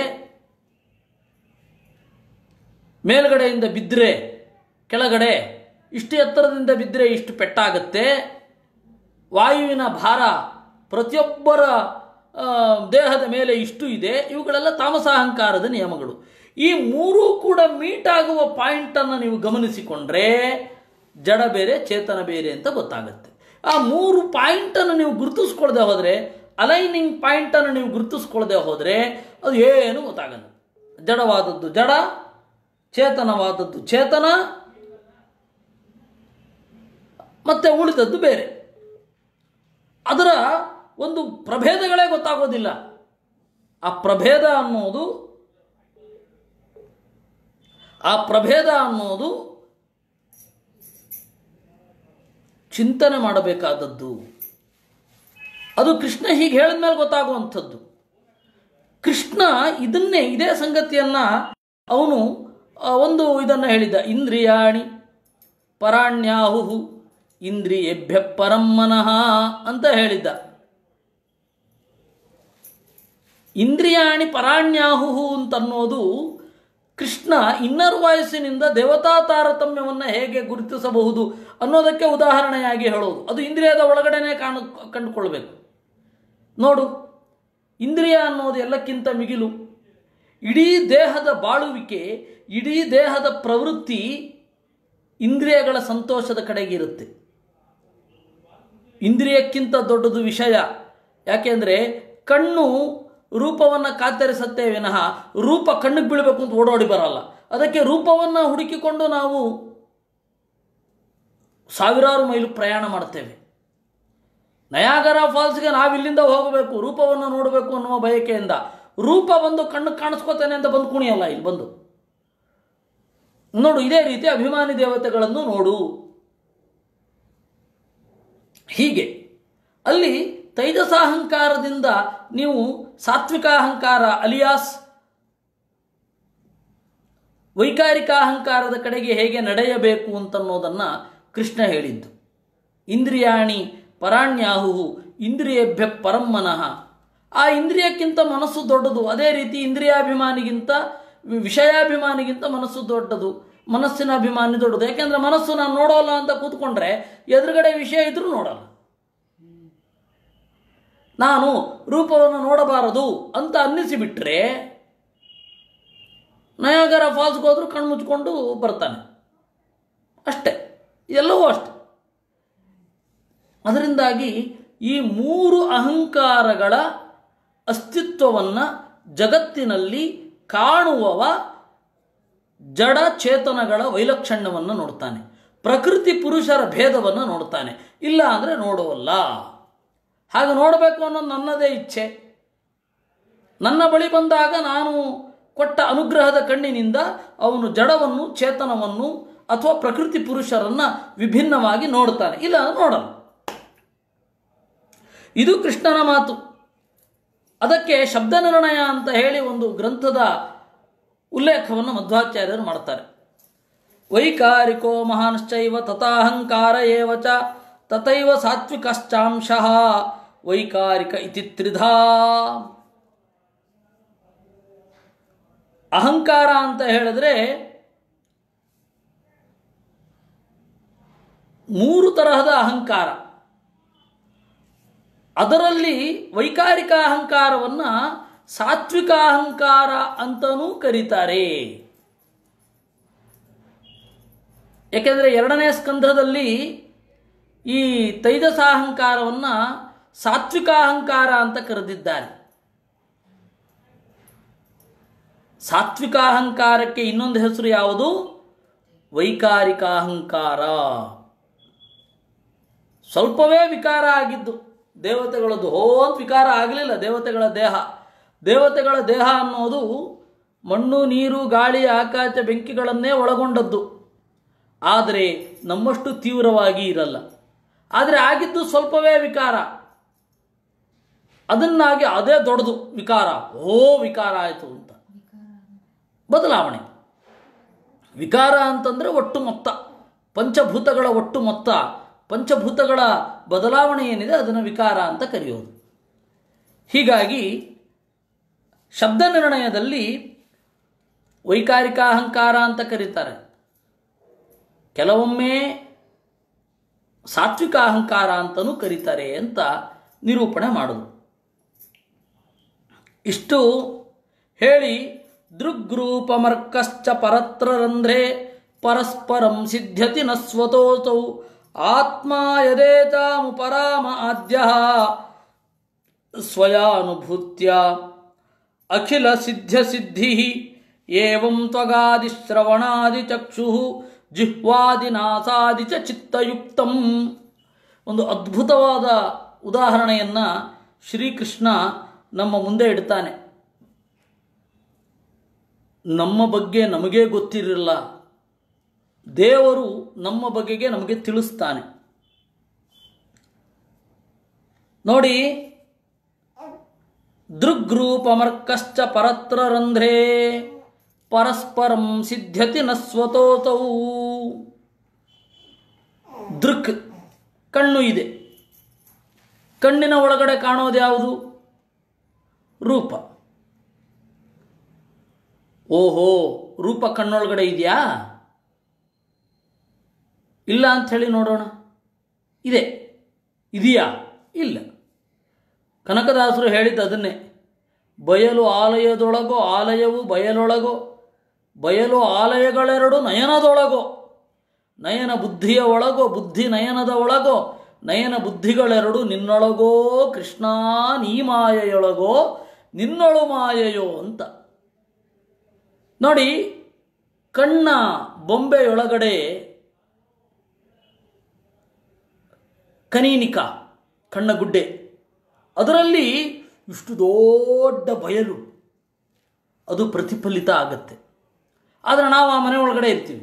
ಮೇಲ್ಗಡೆಯಿಂದ ಬಿದ್ದರೆ ಕೆಳಗಡೆ ಇಷ್ಟು ಎತ್ತರದಿಂದ ಬಿದ್ದರೆ ಇಷ್ಟು ಪೆಟ್ಟಾಗತ್ತೆ ವಾಯುವಿನ ಭಾರ ಪ್ರತಿಯೊಬ್ಬರ ಆ, ದೇಹದ ಮೇಲೆ ಇಷ್ಟು ಇದೆ ಇವುಗಳೆಲ್ಲ ತಾಮಸಾಹಂಕಾರದ ನಿಯಮಗಳು ಈ ಮೂರೂ ಕೂಡ ಮೀಟ್ ಆಗುವ ಪಾಯಿಂಟನ್ನು ನೀವು ಗಮನಿಸಿಕೊಂಡ್ರೆ ಜಡ ಬೇರೆ ಚೇತನ ಬೇರೆ ಅಂತ ಗೊತ್ತಾಗುತ್ತೆ ಆ ಮೂರು ಪಾಯಿಂಟನ್ನು ನೀವು ಗುರುತಿಸ್ಕೊಳ್ದೆ ಹೋದರೆ ಅಲೈನಿಂಗ್ ಪಾಯಿಂಟನ್ನು ನೀವು ಗುರುತಿಸ್ಕೊಳ್ದೆ ಹೋದರೆ ಅದು ಏನು ಗೊತ್ತಾಗಲ್ಲ ಜಡವಾದದ್ದು ಜಡ ಚೇತನವಾದದ್ದು ಚೇತನ ಮತ್ತೆ ಉಳಿದದ್ದು ಬೇರೆ ಅದರ ಒಂದು ಪ್ರಭೇದಗಳೇ ಗೊತ್ತಾಗೋದಿಲ್ಲ ಆ ಪ್ರಭೇದ ಅನ್ನೋದು ಆ ಪ್ರಭೇದ ಅನ್ನೋದು ಚಿಂತನೆ ಮಾಡಬೇಕಾದದ್ದು ಅದು ಕೃಷ್ಣ ಹೀಗೆ ಹೇಳಿದ ಮೇಲೆ ಗೊತ್ತಾಗುವಂಥದ್ದು ಕೃಷ್ಣ ಇದನ್ನೇ ಇದೇ ಸಂಗತಿಯನ್ನ ಅವನು ಆ, ಒಂದು ಇದನ್ನು ಹೇಳಿದ ಇಂದ್ರಿಯಾಣಿ ಪರಾಣ್ಯಾಹು ಇಂದ್ರಿಯೇಭ್ಯ ಪರಂ ಮನಃ ಅಂತ ಹೇಳಿದ್ದ ಇಂದ್ರಿಯಾಣಿ ಪರಾಣ್ಯಾಹು ಅಂತನ್ನೋದು ಕೃಷ್ಣ ಇನ್ನರ್ ವಾಯಸ್ಸಿನಿಂದ ದೇವತಾ ತಾರತಮ್ಯವನ್ನು ಹೇಗೆ ಗುರುತಿಸಬಹುದು ಅನ್ನೋದಕ್ಕೆ ಉದಾಹರಣೆಯಾಗಿ ಹೇಳೋದು ಅದು ಇಂದ್ರಿಯದ ಒಳಗಡೆನೆ ಕಾಣ ಕಂಡುಕೊಳ್ಬೇಕು ನೋಡು ಇಂದ್ರಿಯ ಅನ್ನೋದು ಎಲ್ಲಕ್ಕಿಂತ ಮಿಗಿಲು ಇಡೀ ದೇಹದ ಬಾಳುವಿಕೆ ಇಡೀ ದೇಹದ ಪ್ರವೃತ್ತಿ ಇಂದ್ರಿಯಗಳ ಸಂತೋಷದ ಕಡೆಗೆ ಇರುತ್ತೆ ಇಂದ್ರಿಯಕ್ಕಿಂತ ದೊಡ್ಡದು ವಿಷಯ ಯಾಕೆಂದರೆ ಕಣ್ಣು ರೂಪವನ್ನು ಕಾತರಿಸತ್ತೆ ವಿನಃ ರೂಪ ಕಣ್ಣಿಗೆ ಬೀಳಬೇಕು ಅಂತ ಓಡೋಡಿ ಬರಲ್ಲ ಅದಕ್ಕೆ ರೂಪವನ್ನು ಹುಡುಕಿಕೊಂಡು ನಾವು ಸಾವಿರಾರು ಮೈಲು ಪ್ರಯಾಣ ಮಾಡ್ತೇವೆ ನಯಾಗರ ಫಾಲ್ಸ್ಗೆ ನಾವು ಇಲ್ಲಿಂದ ಹೋಗಬೇಕು ರೂಪವನ್ನು ನೋಡಬೇಕು ಅನ್ನುವ ಬಯಕೆಯಿಂದ ರೂಪ ಬಂದು ಕಣ್ಣು ಕಾಣಿಸ್ಕೋತೇನೆ ಅಂತ ಬಂದು ಕುಣಿಯಲ್ಲ ಇಲ್ಲಿ ಬಂದು ನೋಡು ಇದೇ ರೀತಿ ಅಭಿಮಾನಿ ದೇವತೆಗಳನ್ನು ನೋಡು ಹೀಗೆ ಅಲ್ಲಿ ತೈಜಸಾಹಂಕಾರದಿಂದ ನೀವು ಸಾತ್ವಿಕಾಹಂಕಾರ ಅಲಿಯಾಸ್ ವೈಕಾರಿಕಾಹಂಕಾರದ ಕಡೆಗೆ ಹೇಗೆ ನಡೆಯಬೇಕು ಅಂತನ್ನೋದನ್ನು ಕೃಷ್ಣ ಹೇಳಿದ್ದು ಇಂದ್ರಿಯಾಣಿ ಪರಾಣ್ಯಾಹು ಇಂದ್ರಿಯೇಭ್ಯ ಪರಂ ಮನಃ ಆ ಇಂದ್ರಿಯಕ್ಕಿಂತ ಮನಸ್ಸು ದೊಡ್ಡದು ಅದೇ ರೀತಿ ಇಂದ್ರಿಯಾಭಿಮಾನಿಗಿಂತ ವಿ- ವಿಷಯಾಭಿಮಾನಿಗಿಂತ ಮನಸ್ಸು ದೊಡ್ಡದು ಮನಸ್ಸಿನ ಅಭಿಮಾನಿ ದೊಡ್ಡದು ಯಾಕೆಂದ್ರೆ ಮನಸ್ಸು ನಾನು ನೋಡೋಲ್ಲ ಅಂತ ಕೂತ್ಕೊಂಡ್ರೆ ಎದುರುಗಡೆ ವಿಷಯ ಇದ್ರೂ ನೋಡಲ್ಲ ನಾನು ರೂಪವನ್ನು ನೋಡಬಾರದು ಅಂತ ಅನ್ನಿಸಿಬಿಟ್ರೆ ನಯಾಗರ ಫಾಲ್ಸ್ಗೆ ಹೋದ್ರೂ ಕಣ್ಣು ಮುಚ್ಕೊಂಡು ಬರ್ತಾನೆ ಅಷ್ಟೇ ಎಲ್ಲವೂ ಅಷ್ಟೆ ಅದರಿಂದಾಗಿ ಈ ಮೂರು ಅಹಂಕಾರಗಳ ಅಸ್ತಿತ್ವವನ್ನು ಜಗತ್ತಿನಲ್ಲಿ ಕಾಣುವವ ಜಡ ಚೇತನಗಳ ವೈಲಕ್ಷಣ್ಯವನ್ನು ನೋಡ್ತಾನೆ ಪ್ರಕೃತಿ ಪುರುಷರ ಭೇದವನ್ನು ನೋಡ್ತಾನೆ ಇಲ್ಲ ಅಂದರೆ ನೋಡುವಲ್ಲ ಹಾಗೆ ನೋಡಬೇಕು ಅನ್ನೋದು ನನ್ನದೇ ಇಚ್ಛೆ ನನ್ನ ಬಳಿ ಬಂದಾಗ ನಾನು ಕೊಟ್ಟ ಅನುಗ್ರಹದ ಕಣ್ಣಿನಿಂದ ಅವನು ಜಡವನ್ನು ಚೇತನವನ್ನು ಅಥವಾ ಪ್ರಕೃತಿ ಪುರುಷರನ್ನ ವಿಭಿನ್ನವಾಗಿ ನೋಡ್ತಾನೆ ಇಲ್ಲ ಅಂದ್ರೆ ನೋಡಲ್ಲ ಇದು ಕೃಷ್ಣನ ಮಾತು ಅದಕ್ಕೆ ಶಬ್ದ ನಿರ್ಣಯ ಅಂತ ಹೇಳಿ ಒಂದು ಗ್ರಂಥದ ಉಲ್ಲೇಖವನ್ನು ಮಧ್ವಾಚಾರ್ಯರು ಮಾಡ್ತಾರೆ ವೈಕಾರಿಕೋ ಮಹಾನ್ಶ್ಚೈವ ತಥಾಹಂಕಾರ ಏವ ಚ ತಥೈವ ಸಾತ್ವಿಕಶ್ಚಾಂಶ ವೈಕಾರಿಕ ಇತಿ ತ್ರಿಧಾ ಅಹಂಕಾರ ಅಂತ ಹೇಳಿದ್ರೆ ಮೂರು ತರಹದ ಅಹಂಕಾರ ಅದರಲ್ಲಿ ವೈಕಾರಿಕ ಅಹಂಕಾರವನ್ನು ಸಾತ್ವಿಕ ಅಹಂಕಾರ ಅಂತನೂ ಕರೀತಾರೆ ಯಾಕೆಂದರೆ ಎರಡನೇ ಸ್ಕಂಧದಲ್ಲಿ ಈ ತೈಜಸಾಹಂಕಾರವನ್ನು ಸಾತ್ವಿಕ ಅಹಂಕಾರ ಅಂತ ಕರೆದಿದ್ದಾರೆ ಸಾತ್ವಿಕ ಅಹಂಕಾರಕ್ಕೆ ಇನ್ನೊಂದು ಹೆಸರು ಯಾವುದು ವೈಕಾರಿಕ ಅಹಂಕಾರ ಸ್ವಲ್ಪವೇ ವಿಕಾರ ಆಗಿದ್ದು ದೇವತೆಗಳದ್ದು ಹೋ ಅಂತ ವಿಕಾರ ಆಗಲಿಲ್ಲ ದೇವತೆಗಳ ದೇಹ ದೇವತೆಗಳ ದೇಹ ಅನ್ನೋದು ಮಣ್ಣು ನೀರು ಗಾಳಿ ಆಕಾಶ ಬೆಂಕಿಗಳನ್ನೇ ಒಳಗೊಂಡದ್ದು ಆದರೆ ನಮ್ಮಷ್ಟು ತೀವ್ರವಾಗಿ ಇರಲ್ಲ ಆದರೆ ಆಗಿದ್ದು ಸ್ವಲ್ಪವೇ ವಿಕಾರ ಅದನ್ನಾಗಿ ಅದೇ ದೊಡ್ಡದು ವಿಕಾರ ಓ ವಿಕಾರ ಆಯಿತು ಅಂತ ಬದಲಾವಣೆ ವಿಕಾರ ಅಂತಂದರೆ ಒಟ್ಟು ಮೊತ್ತ ಪಂಚಭೂತಗಳ ಒಟ್ಟು ಮೊತ್ತ ಪಂಚಭೂತಗಳ ಬದಲಾವಣೆ ಏನಿದೆ ಅದನ್ನು ವಿಕಾರ ಅಂತ ಕರೆಯೋದು ಹೀಗಾಗಿ ಶಬ್ದ ನಿರ್ಣಯದಲ್ಲಿ ವೈಕಾರಿಕ ಅಹಂಕಾರ ಅಂತ ಕರೀತಾರೆ ಕೆಲವೊಮ್ಮೆ ಸಾತ್ವಿಕ ಅಹಂಕಾರ ಅಂತಲೂ ಕರೀತಾರೆ ಅಂತ ನಿರೂಪಣೆ ಮಾಡೋದು ಇಷ್ಟು ಹೇಳಿ ದೃಗ್ರೂಪಮರ್ಕಶ್ಚ ಪರತ್ರ ರಂಧ್ರೆ ಪರಸ್ಪರಂ ಸಿದ್ಧ್ಯತಿ ನ ಸ್ವತೋತೌ ಆತ್ಮ ಯದೇತಾಮುಪರಾಮ ಆದ್ಯ ಸ್ವಯಾನುಭೂತ್ಯ ಅಖಿಲ ಸಿದ್ಧ ಸಿದ್ಧಿ ಏವಂ ತ್ವಗಾದಿ ಶ್ರವಣಾದಿ ಚಕ್ಷು ಜಿಹ್ವಾದಿ ನಾಸಾದಿ ಚ ಚಿತ್ತಯುಕ್ತಂ ಒಂದು ಅದ್ಭುತವಾದ ಉದಾಹರಣೆಯನ್ನು ಶ್ರೀಕೃಷ್ಣ ನಮ್ಮ ಮುಂದೆ ಇಡ್ತಾನೆ ನಮ್ಮ ಬಗ್ಗೆ ನಮಗೇ ಗೊತ್ತಿರಲಿಲ್ಲ ದೇವರು ನಮ್ಮ ಬಗೆಗೆ ನಮಗೆ ತಿಳಿಸ್ತಾನೆ ನೋಡಿ ದೃಗ್ರೂಪಮರ್ಕಶ್ಚ ಪರತ್ರ ರಂಧ್ರೇ ಪರಸ್ಪರಂ ಸಿದ್ಧ್ಯತಿ ನ ಸ್ವತೋತೌ ದೃಕ್ ಕಣ್ಣು ಇದೆ ಕಣ್ಣಿನ ಒಳಗಡೆ ಕಾಣೋದು ಯಾವುದು ರೂಪ ಓಹೋ ರೂಪ ಕಣ್ಣೊಳಗಡೆ ಇದೆಯಾ ಇಲ್ಲ ಅಂತ ಹೇಳಿ ನೋಡೋಣ ಇದೆ ಇದೆಯಾ ಇಲ್ಲ ಕನಕದಾಸರು ಹೇಳಿದ್ದು ಅದನ್ನೇ ಬಯಲು ಆಲಯದೊಳಗೋ ಆಲಯವು ಬಯಲೊಳಗೋ ಬಯಲು ಆಲಯಗಳೆರಡು ನಯನದೊಳಗೋ ನಯನ ಬುದ್ಧಿಯ ಒಳಗೋ ಬುದ್ಧಿ ನಯನದ ಒಳಗೋ ನಯನ ಬುದ್ಧಿಗಳೆರಡು ನಿನ್ನೊಳಗೋ ಕೃಷ್ಣ ನೀ ಮಾಯೆಯೊಳಗೋ ನಿನ್ನೊಳು ಮಾಯೆಯೋ ಅಂತ ನೋಡಿ ಕಣ್ಣ ಬೊಂಬೆಯೊಳಗಡೆ ಕನೀನಿಕ ಕಣ್ಣಗುಡ್ಡೆ ಅದರಲ್ಲಿ ಇಷ್ಟು ದೊಡ್ಡ ಬಯಲು ಅದು ಪ್ರತಿಫಲಿತ ಆಗತ್ತೆ ಆದರೆ ನಾವು ಆ ಮನೆ ಒಳಗಡೆ ಇರ್ತೀವಿ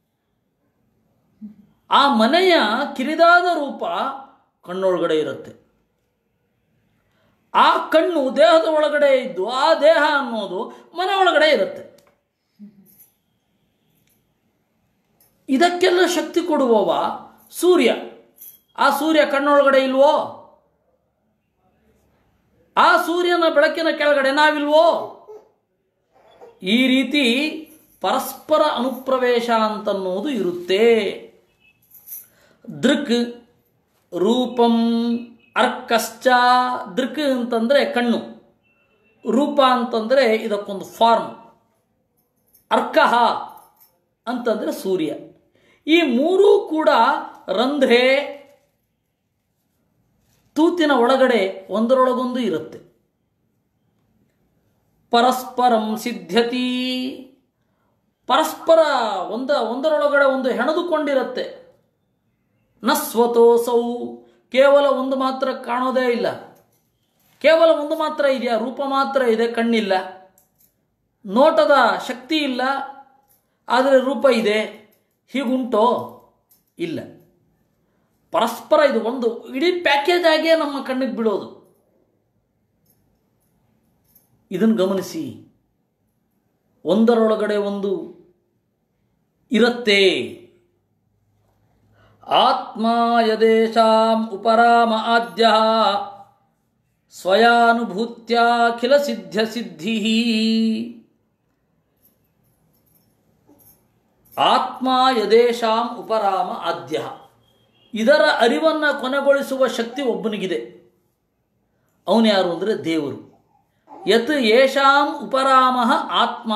ಆ ಮನೆಯ ಕಿರಿದಾದ ರೂಪ ಕಣ್ಣೊಳಗಡೆ ಇರುತ್ತೆ ಆ ಕಣ್ಣು ದೇಹದ ಒಳಗಡೆ ಇದ್ದು ಆ ದೇಹ ಅನ್ನೋದು ಮನೆ ಒಳಗಡೆ ಇರುತ್ತೆ ಇದಕ್ಕೆಲ್ಲ ಶಕ್ತಿ ಕೊಡುವವ ಸೂರ್ಯ ಆ ಸೂರ್ಯ ಕಣ್ಣೊಳಗಡೆ ಇಲ್ವೋ ಆ ಸೂರ್ಯನ ಬೆಳಕಿನ ಕೆಳಗಡೆ ನಾವಿಲ್ವೋ ಈ ರೀತಿ ಪರಸ್ಪರ ಅನುಪ್ರವೇಶ ಅಂತನ್ನೋದು ಇರುತ್ತೆ ದೃಕ್ ರೂಪಂ ಅರ್ಕಶ್ಚ ದೃಕ್ ಅಂತಂದರೆ ಕಣ್ಣು ರೂಪ ಅಂತಂದರೆ ಇದಕ್ಕೊಂದು ಫಾರ್ಮ್ ಅರ್ಕಹ ಅಂತಂದರೆ ಸೂರ್ಯ ಈ ಮೂರೂ ಕೂಡ ರಂಧ್ರೆ ತೂತಿನ ಒಳಗಡೆ ಒಂದರೊಳಗೊಂದು ಇರುತ್ತೆ ಪರಸ್ಪರಂ ಸಿದ್ಧತಿ ಪರಸ್ಪರ ಒಂದ ಒಂದರೊಳಗಡೆ ಒಂದು ಹೆಣೆದುಕೊಂಡಿರುತ್ತೆ ನ ಸ್ವತೋಸೌ ಕೇವಲ ಒಂದು ಮಾತ್ರ ಕಾಣೋದೇ ಇಲ್ಲ ಕೇವಲ ಒಂದು ಮಾತ್ರ ಇದೆಯಾ ರೂಪ ಮಾತ್ರ ಇದೆ ಕಣ್ಣಿಲ್ಲ ನೋಟದ ಶಕ್ತಿ ಇಲ್ಲ ಆದರೆ ರೂಪ ಇದೆ ಹೀಗುಂಟೋ ಇಲ್ಲ ಪರಸ್ಪರ ಇದು ಒಂದು ಇಡೀ ಪ್ಯಾಕೇಜ್ ಆಗಿಯೇ ನಮ್ಮ ಕಣ್ಣಿಗೆ ಬಿಡೋದು ಇದನ್ನು ಗಮನಿಸಿ ಒಂದರೊಳಗಡೆ ಒಂದು ಇರುತ್ತೆ ಆತ್ಮ ಯದೇಶಾಂ ಉಪರಾಮ ಆದ್ಯ ಸ್ವಯಾನುಭೂತ್ಯಾಖಿಲ ಸಿದ್ಧ ಸಿದ್ಧಿ ಆತ್ಮ ಯದೇಶಾಂ ಉಪರಾಮ ಆದ್ಯ ಇದರ ಅರಿವನ್ನು ಕೊನೆಗೊಳಿಸುವ ಶಕ್ತಿ ಒಬ್ಬನಿಗಿದೆ ಅವನು ಯಾರು ಅಂದರೆ ದೇವರು ಯತ್ ಯೇಷಾಂ ಉಪರಾಮ ಆತ್ಮ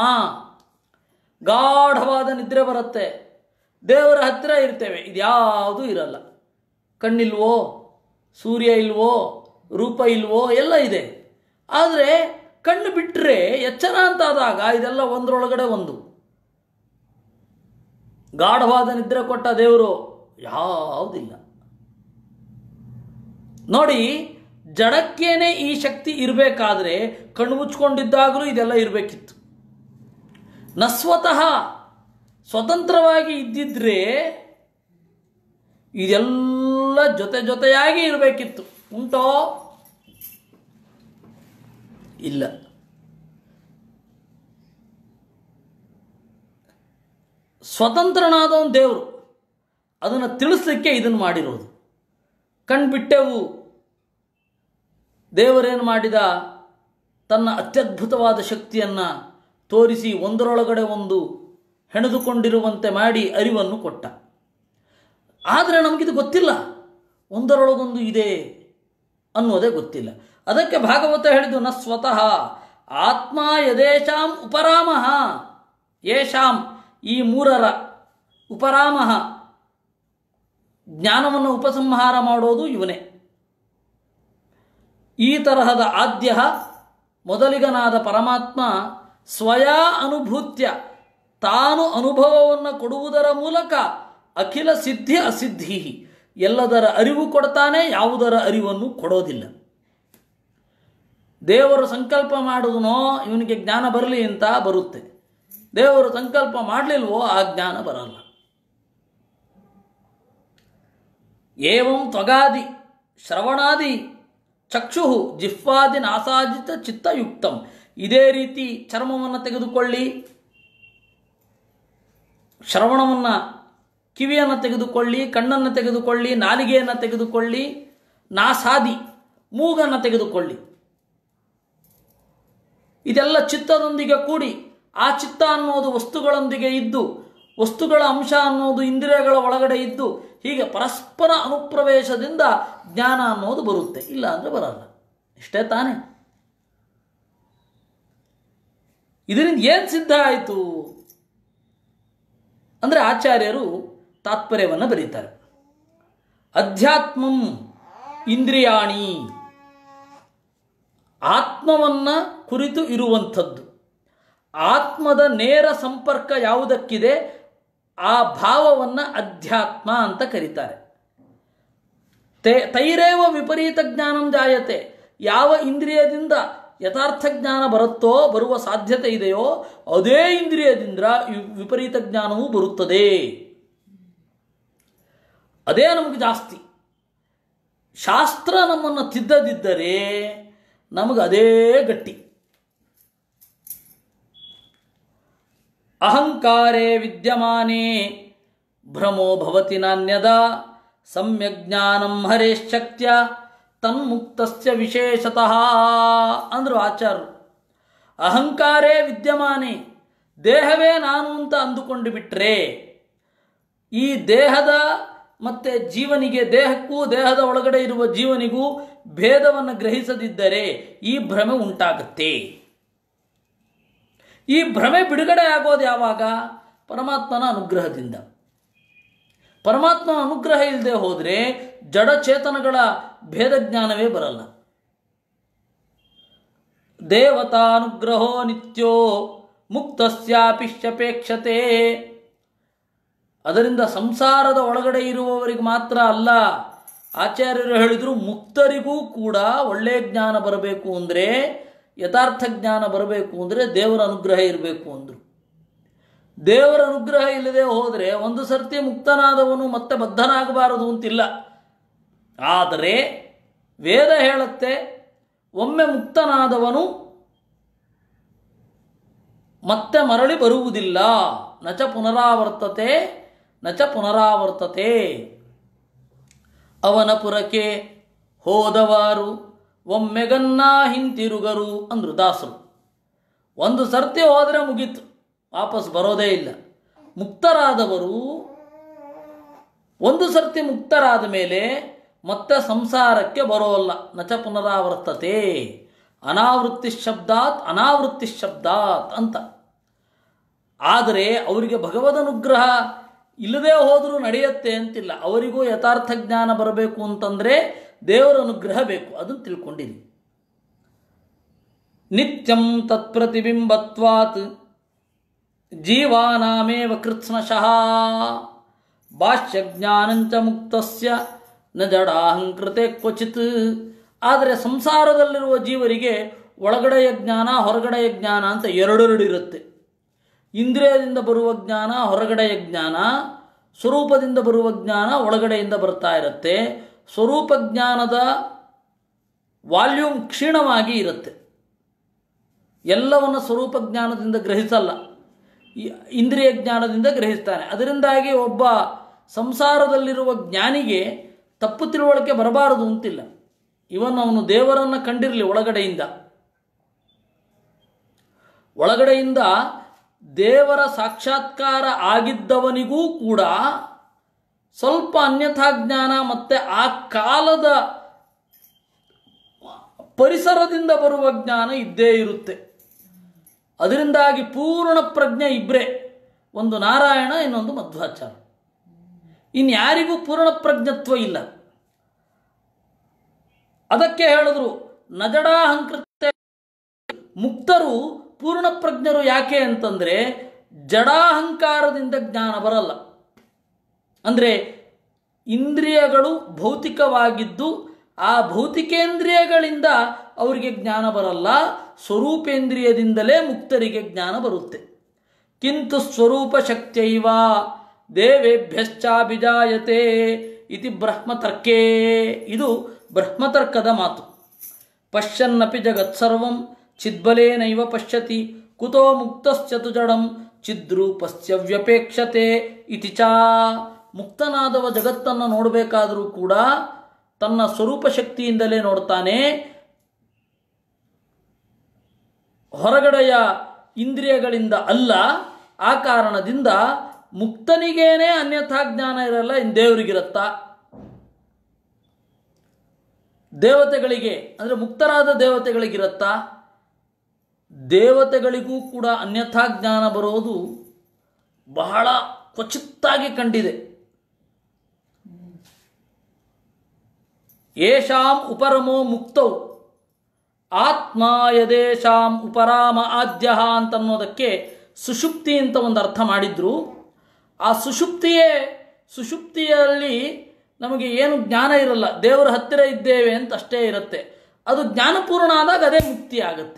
ಗಾಢವಾದ ನಿದ್ರೆ ಬರುತ್ತೆ ದೇವರ ಹತ್ತಿರ ಇರ್ತೇವೆ ಇದ್ಯಾವುದೂ ಇರಲ್ಲ ಕಣ್ಣಿಲ್ವೋ ಸೂರ್ಯ ಇಲ್ವೋ ರೂಪ ಇಲ್ವೋ ಎಲ್ಲ ಇದೆ ಆದರೆ ಕಣ್ಣು ಬಿಟ್ಟರೆ ಎಚ್ಚರ ಅಂತಾದಾಗ ಇದೆಲ್ಲ ಒಂದರೊಳಗಡೆ ಒಂದು ಗಾಢವಾದ ನಿದ್ರೆ ಕೊಟ್ಟ ದೇವರು ಯಾವುದಿಲ್ಲ ನೋಡಿ ಜಡಕ್ಕೇನೆ ಈ ಶಕ್ತಿ ಇರಬೇಕಾದ್ರೆ ಕಣ್ಣು ಮುಚ್ಕೊಂಡಿದ್ದಾಗಲೂ ಇದೆಲ್ಲ ಇರಬೇಕಿತ್ತು ನಸ್ವತಃ ಸ್ವತಂತ್ರವಾಗಿ ಇದ್ದಿದ್ರೆ ಇದೆಲ್ಲ ಜೊತೆ ಜೊತೆಯಾಗಿ ಇರಬೇಕಿತ್ತು ಉಂಟೋ ಇಲ್ಲ ಸ್ವತಂತ್ರನಾದವನು ದೇವರು ಅದನ್ನು ತಿಳಿಸ್ಲಿಕ್ಕೆ ಇದನ್ನು ಮಾಡಿರೋದು ಕಣ್ಬಿಟ್ಟೆವು ದೇವರೇನು ಮಾಡಿದ ತನ್ನ ಅತ್ಯದ್ಭುತವಾದ ಶಕ್ತಿಯನ್ನು ತೋರಿಸಿ ಒಂದರೊಳಗಡೆ ಒಂದು ಹೆಣೆದುಕೊಂಡಿರುವಂತೆ ಮಾಡಿ ಅರಿವನ್ನು ಕೊಟ್ಟ ಆದರೆ ನಮಗಿದು ಗೊತ್ತಿಲ್ಲ ಒಂದರೊಳಗೊಂದು ಇದೆ ಅನ್ನೋದೇ ಗೊತ್ತಿಲ್ಲ ಅದಕ್ಕೆ ಭಾಗವತ ಹೇಳಿದ್ದು ನ ಸ್ವತಃ ಆತ್ಮ ಯದೇಶಾಂ ಉಪರಾಮಃ ಯೇಷಾಂ ಈ ಮೂರರ ಉಪರಾಮಃ ಜ್ಞಾನವನ್ನು ಉಪಸಂಹಾರ ಮಾಡೋದು ಇವನೇ ಈ ತರಹದ ಆದ್ಯ ಮೊದಲಿಗನಾದ ಪರಮಾತ್ಮ ಸ್ವಯ ಅನುಭೂತ್ಯ ತಾನು ಅನುಭವವನ್ನು ಕೊಡುವುದರ ಮೂಲಕ ಅಖಿಲ ಸಿದ್ಧಿ ಅಸಿದ್ಧಿ ಎಲ್ಲದರ ಅರಿವು ಕೊಡ್ತಾನೆ ಯಾವುದರ ಅರಿವನ್ನು ಕೊಡೋದಿಲ್ಲ ದೇವರು ಸಂಕಲ್ಪ ಮಾಡುದನೋ ಇವನಿಗೆ ಜ್ಞಾನ ಬರಲಿ ಅಂತ ಬರುತ್ತೆ ದೇವರು ಸಂಕಲ್ಪ ಮಾಡಲಿಲ್ವೋ ಆ ಜ್ಞಾನ ಬರಲ್ಲ ಏವಂ ತ್ವಗಾದಿ ಶ್ರವಣಾದಿ ಚಕ್ಷು ಜಿಹ್ವಾದಿ ನಾಸಾಜಿತ ಚಿತ್ತಯುಕ್ತಂ ಇದೇ ರೀತಿ ಚರ್ಮವನ್ನು ತೆಗೆದುಕೊಳ್ಳಿ ಶ್ರವಣವನ್ನು ಕಿವಿಯನ್ನು ತೆಗೆದುಕೊಳ್ಳಿ ಕಣ್ಣನ್ನು ತೆಗೆದುಕೊಳ್ಳಿ ನಾಲಿಗೆಯನ್ನು ತೆಗೆದುಕೊಳ್ಳಿ ನಾಸಾದಿ ಮೂಗನ್ನು ತೆಗೆದುಕೊಳ್ಳಿ ಇದೆಲ್ಲ ಚಿತ್ತದೊಂದಿಗೆ ಕೂಡಿ ಆ ಚಿತ್ತ ಅನ್ನೋದು ವಸ್ತುಗಳೊಂದಿಗೆ ಇದ್ದು ವಸ್ತುಗಳ ಅಂಶ ಅನ್ನೋದು ಇಂದ್ರಿಯಗಳ ಒಳಗಡೆ ಇದ್ದು ಹೀಗೆ ಪರಸ್ಪರ ಅನುಪ್ರವೇಶದಿಂದ ಜ್ಞಾನ ಅನ್ನೋದು ಬರುತ್ತೆ ಇಲ್ಲ ಅಂದರೆ ಬರಲ್ಲ ಇಷ್ಟೇ ತಾನೇ ಇದರಿಂದ ಏನು ಸಿದ್ಧ ಆಯಿತು ಅಂದರೆ ಆಚಾರ್ಯರು ತಾತ್ಪರ್ಯವನ್ನು ಬರೀತಾರೆ ಅಧ್ಯಾತ್ಮಂ ಇಂದ್ರಿಯಾಣಿ ಆತ್ಮವನ್ನು ಕುರಿತು ಇರುವಂಥದ್ದು ಆತ್ಮದ ನೇರ ಸಂಪರ್ಕ ಯಾವುದಕ್ಕಿದೆ ಆ ಭಾವವನ್ನು ಅಧ್ಯಾತ್ಮ ಅಂತ ಕರೀತಾರೆ ತೇ ತೈರೇವ ವಿಪರೀತ ಜ್ಞಾನಂ ಜಾಯತೆ ಯಾವ ಇಂದ್ರಿಯದಿಂದ ಯಥಾರ್ಥ ಜ್ಞಾನ ಬರುತ್ತೋ ಬರುವ ಸಾಧ್ಯತೆ ಇದೆಯೋ ಅದೇ ಇಂದ್ರಿಯದಿಂದ ವಿ- ವಿಪರೀತ ಜ್ಞಾನವೂ ಬರುತ್ತದೆ ಅದೇ ನಮಗೆ ಜಾಸ್ತಿ ಶಾಸ್ತ್ರ ನಮ್ಮನ್ನು ತಿದ್ದದಿದ್ದರೆ ನಮಗೆ ಅದೇ ಗಟ್ಟಿ ಅಹಂಕಾರೇ ವಿದ್ಯಮಾನೇ ಭ್ರಮೋ ಭವತಿ ನಾಣ್ಯದ ಸಮ್ಯಕ್ ಜ್ಞಾನಂ ಹರೇಶಕ್ತ್ಯ ತನ್ಮುಕ್ತಸ್ಯ ವಿಶೇಷತಃ ಅಂದರು ಆಚಾರ್ಯರು ಅಹಂಕಾರೇ ವಿದ್ಯಮಾನೆ ದೇಹವೇ ನಾನು ಅಂತ ಅಂದುಕೊಂಡು ಬಿಟ್ರೆ ಈ ದೇಹದ ಮತ್ತು ಜೀವನಿಗೆ ದೇಹಕ್ಕೂ ದೇಹದ ಒಳಗಡೆ ಇರುವ ಜೀವನಿಗೂ ಭೇದವನ್ನು ಗ್ರಹಿಸದಿದ್ದರೆ ಈ ಭ್ರಮೆ ಉಂಟಾಗುತ್ತೆ ಈ ಭ್ರಮೆ ಬಿಡುಗಡೆ ಆಗೋದು ಯಾವಾಗ ಪರಮಾತ್ಮನ ಅನುಗ್ರಹದಿಂದ ಪರಮಾತ್ಮನ ಅನುಗ್ರಹ ಇಲ್ಲದೆ ಹೋದರೆ ಜಡಚೇತನಗಳ ಭೇದ ಜ್ಞಾನವೇ ಬರಲ್ಲ ದೇವತಾನುಗ್ರಹೋ ನಿತ್ಯೋ ಮುಕ್ತಸ್ಯಾಪಿಶ್ಯಪೇಕ್ಷತೆ ಅದರಿಂದ ಸಂಸಾರದ ಒಳಗಡೆ ಇರುವವರಿಗೆ ಮಾತ್ರ ಅಲ್ಲ ಆಚಾರ್ಯರು ಹೇಳಿದರು ಮುಕ್ತರಿಗೂ ಕೂಡ ಒಳ್ಳೆಯ ಜ್ಞಾನ ಬರಬೇಕು ಅಂದರೆ ಯಥಾರ್ಥ ಜ್ಞಾನ ಬರಬೇಕು ಅಂದರೆ ದೇವರ ಅನುಗ್ರಹ ಇರಬೇಕು ಅಂದರು ದೇವರ ಅನುಗ್ರಹ ಇಲ್ಲದೆ ಹೋದರೆ ಒಂದು ಸರ್ತಿ ಮುಕ್ತನಾದವನು ಮತ್ತೆ ಬದ್ಧನಾಗಬಾರದು ಅಂತಿಲ್ಲ ಆದರೆ ವೇದ ಹೇಳುತ್ತೆ ಒಮ್ಮೆ ಮುಕ್ತನಾದವನು ಮತ್ತೆ ಮರಳಿ ಬರುವುದಿಲ್ಲ ನಚ ಪುನರಾವರ್ತತೆ ನಚ ಪುನರಾವರ್ತತೆ ಅವನ ಪುರಕ್ಕೆ ಹೋದವಾರು ಒಮ್ಮೆಗನ್ನ ಹಿಂತಿರುಗರು ಅಂದರು ದಾಸರು ಒಂದು ಸರ್ತಿ ಹೋದರೆ ಮುಗೀತು ವಾಪಸ್ ಬರೋದೇ ಇಲ್ಲ ಮುಕ್ತರಾದವರು ಒಂದು ಸರ್ತಿ ಮುಕ್ತರಾದ ಮೇಲೆ ಮತ್ತೆ ಸಂಸಾರಕ್ಕೆ ಬರೋಲ್ಲ ನಚ ಪುನರಾವರ್ತತೆ ಅನಾವೃತ್ತಿ ಶಬ್ದಾತ್ ಅನಾವೃತ್ತಿ ಶಬ್ದಾತ್ ಅಂತ ಆದರೆ ಅವರಿಗೆ ಭಗವದ್ ಅನುಗ್ರಹ ಇಲ್ಲದೆ ಹೋದರೂ ನಡೆಯುತ್ತೆ ಅಂತಿಲ್ಲ ಅವರಿಗೂ ಯಥಾರ್ಥ ಜ್ಞಾನ ಬರಬೇಕು ಅಂತಂದರೆ ದೇವರ ಅನುಗ್ರಹ ಬೇಕು ಅದನ್ನು ತಿಳ್ಕೊಂಡಿರಿ ನಿತ್ಯಂ ತತ್ಪ್ರತಿಬಿಂಬತ್ವಾತ್ ಜೀವಾನಾಮೇವ ಕೃತ್ಸ್ನಶಃ ಭಾಷ್ಯ ಜ್ಞಾನಂಚ ಮುಕ್ತಸ್ಯ ನ ಜಡಾಹಂಕೃತೆ ಕ್ವಚಿತ್ ಆದರೆ ಸಂಸಾರದಲ್ಲಿರುವ ಜೀವರಿಗೆ ಒಳಗಡೆಯ ಜ್ಞಾನ ಹೊರಗಡೆಯ ಜ್ಞಾನ ಅಂತ ಎರಡೆರಡು ಇರುತ್ತೆ ಇಂದ್ರಿಯದಿಂದ ಬರುವ ಜ್ಞಾನ ಹೊರಗಡೆಯ ಜ್ಞಾನ ಸ್ವರೂಪದಿಂದ ಬರುವ ಜ್ಞಾನ ಒಳಗಡೆಯಿಂದ ಬರ್ತಾ ಇರುತ್ತೆ ಸ್ವರೂಪ ಜ್ಞಾನದ ವಾಲ್ಯೂಮ್ ಕ್ಷೀಣವಾಗಿ ಇರುತ್ತೆ ಎಲ್ಲವನ್ನು ಸ್ವರೂಪ ಜ್ಞಾನದಿಂದ ಗ್ರಹಿಸಲ್ಲ ಈ ಇಂದ್ರಿಯ ಜ್ಞಾನದಿಂದ ಗ್ರಹಿಸ್ತಾನೆ ಅದರಿಂದಾಗಿ ಒಬ್ಬ ಸಂಸಾರದಲ್ಲಿರುವ ಜ್ಞಾನಿಗೆ ತಪ್ಪು ತಿಳುವಳಿಕೆ ಬರಬಾರದು ಅಂತಿಲ್ಲ ಇವನ್ ಅವನು ದೇವರನ್ನು ಕಂಡಿರಲಿ ಒಳಗಡೆಯಿಂದ ಒಳಗಡೆಯಿಂದ ದೇವರ ಸಾಕ್ಷಾತ್ಕಾರ ಆಗಿದ್ದವನಿಗೂ ಕೂಡ ಸ್ವಲ್ಪ ಅನ್ಯಥಾ ಜ್ಞಾನ ಮತ್ತು ಆ ಕಾಲದ ಪರಿಸರದಿಂದ ಬರುವ ಜ್ಞಾನ ಇದ್ದೇ ಇರುತ್ತೆ ಅದರಿಂದಾಗಿ ಪೂರ್ಣ ಪ್ರಜ್ಞೆ ಇಬ್ಬರೇ ಒಂದು ನಾರಾಯಣ ಇನ್ನೊಂದು ಮಧ್ವಾಚಾರ್ಯ ಇನ್ಯಾರಿಗೂ ಪೂರ್ಣ ಪ್ರಜ್ಞತ್ವ ಇಲ್ಲ ಅದಕ್ಕೆ ಹೇಳಿದ್ರು ನಜಡಾಹಂಕೃತ ಮುಕ್ತರು ಪೂರ್ಣ ಪ್ರಜ್ಞರು ಯಾಕೆ ಅಂತಂದ್ರೆ ಜಡಾಹಂಕಾರದಿಂದ ಜ್ಞಾನ ಬರಲ್ಲ ಅಂದರೆ ಇಂದ್ರಿಯಗಳು ಭೌತಿಕವಾಗಿದ್ದು ಆ ಭೌತಿಕೇಂದ್ರಿಯಗಳಿಂದ ಅವರಿಗೆ ಜ್ಞಾನ ಬರಲ್ಲ ಸ್ವರೂಪೇಂದ್ರಿಯದಿಂದಲೇ ಮುಕ್ತರಿಗೆ ಜ್ಞಾನ ಬರುತ್ತೆ ಕಿಂತು ಸ್ವರೂಪ ಶಕ್ತಿಯೈವ ದೇವೇಭ್ಯಶ್ಚಾಭಿಜಾಯತೆ ಇತಿ ಬ್ರಹ್ಮತರ್ಕೇ ಇದು ಬ್ರಹ್ಮತರ್ಕದ ಮಾತು ಪಶ್ಯನ್ನಪಿ ಜಗತ್ಸರ್ವಂ ಚಿದ್ಬಲೇನೈವ ಪಶ್ಯತಿ ಕುತೋ ಮುಕ್ತಶ್ಚತು ಜಡಂ ಚಿದ್ರೂಪಸ್ಯ ವ್ಯಪೇಕ್ಷತೆ ಇತಿ ಚ ಮುಕ್ತನಾದವ ಜಗತ್ತನ್ನು ನೋಡಬೇಕಾದರೂ ಕೂಡ ತನ್ನ ಸ್ವರೂಪ ಶಕ್ತಿಯಿಂದಲೇ ನೋಡ್ತಾನೆ ಹೊರಗಡೆಯ ಇಂದ್ರಿಯಗಳಿಂದ ಅಲ್ಲ ಆ ಕಾರಣದಿಂದ ಮುಕ್ತನಿಗೇನೆ ಅನ್ಯಥಾ ಜ್ಞಾನ ಇರಲ್ಲ ಇನ್ನು ದೇವರಿಗಿರತ್ತಾ ದೇವತೆಗಳಿಗೆ ಅಂದರೆ ಮುಕ್ತರಾದ ದೇವತೆಗಳಿಗಿರತ್ತಾ ದೇವತೆಗಳಿಗೂ ಕೂಡ ಅನ್ಯಥಾ ಜ್ಞಾನ ಬರೋದು ಬಹಳ ಕ್ವಚಿತ್ತಾಗಿ ಕಂಡಿದೆ ಯೇಷಾಂ ಉಪರಮೋ ಮುಕ್ತೌ ಆತ್ಮ ಯದೇಶಾಂ ಉಪರಾಮ ಆದ್ಯ ಅಂತನ್ನೋದಕ್ಕೆ ಸುಷುಪ್ತಿ ಅಂತ ಒಂದು ಅರ್ಥ ಮಾಡಿದ್ರು ಆ ಸುಷುಪ್ತಿಯೇ ಸುಷುಪ್ತಿಯಲ್ಲಿ ನಮಗೆ ಏನು ಜ್ಞಾನ ಇರಲ್ಲ ದೇವರ ಹತ್ತಿರ ಇದ್ದೇವೆ ಅಂತ ಅಷ್ಟೇ ಇರುತ್ತೆ ಅದು ಜ್ಞಾನಪೂರ್ಣ ಆದಾಗ ಅದೇ ಮುಕ್ತಿ ಆಗುತ್ತೆ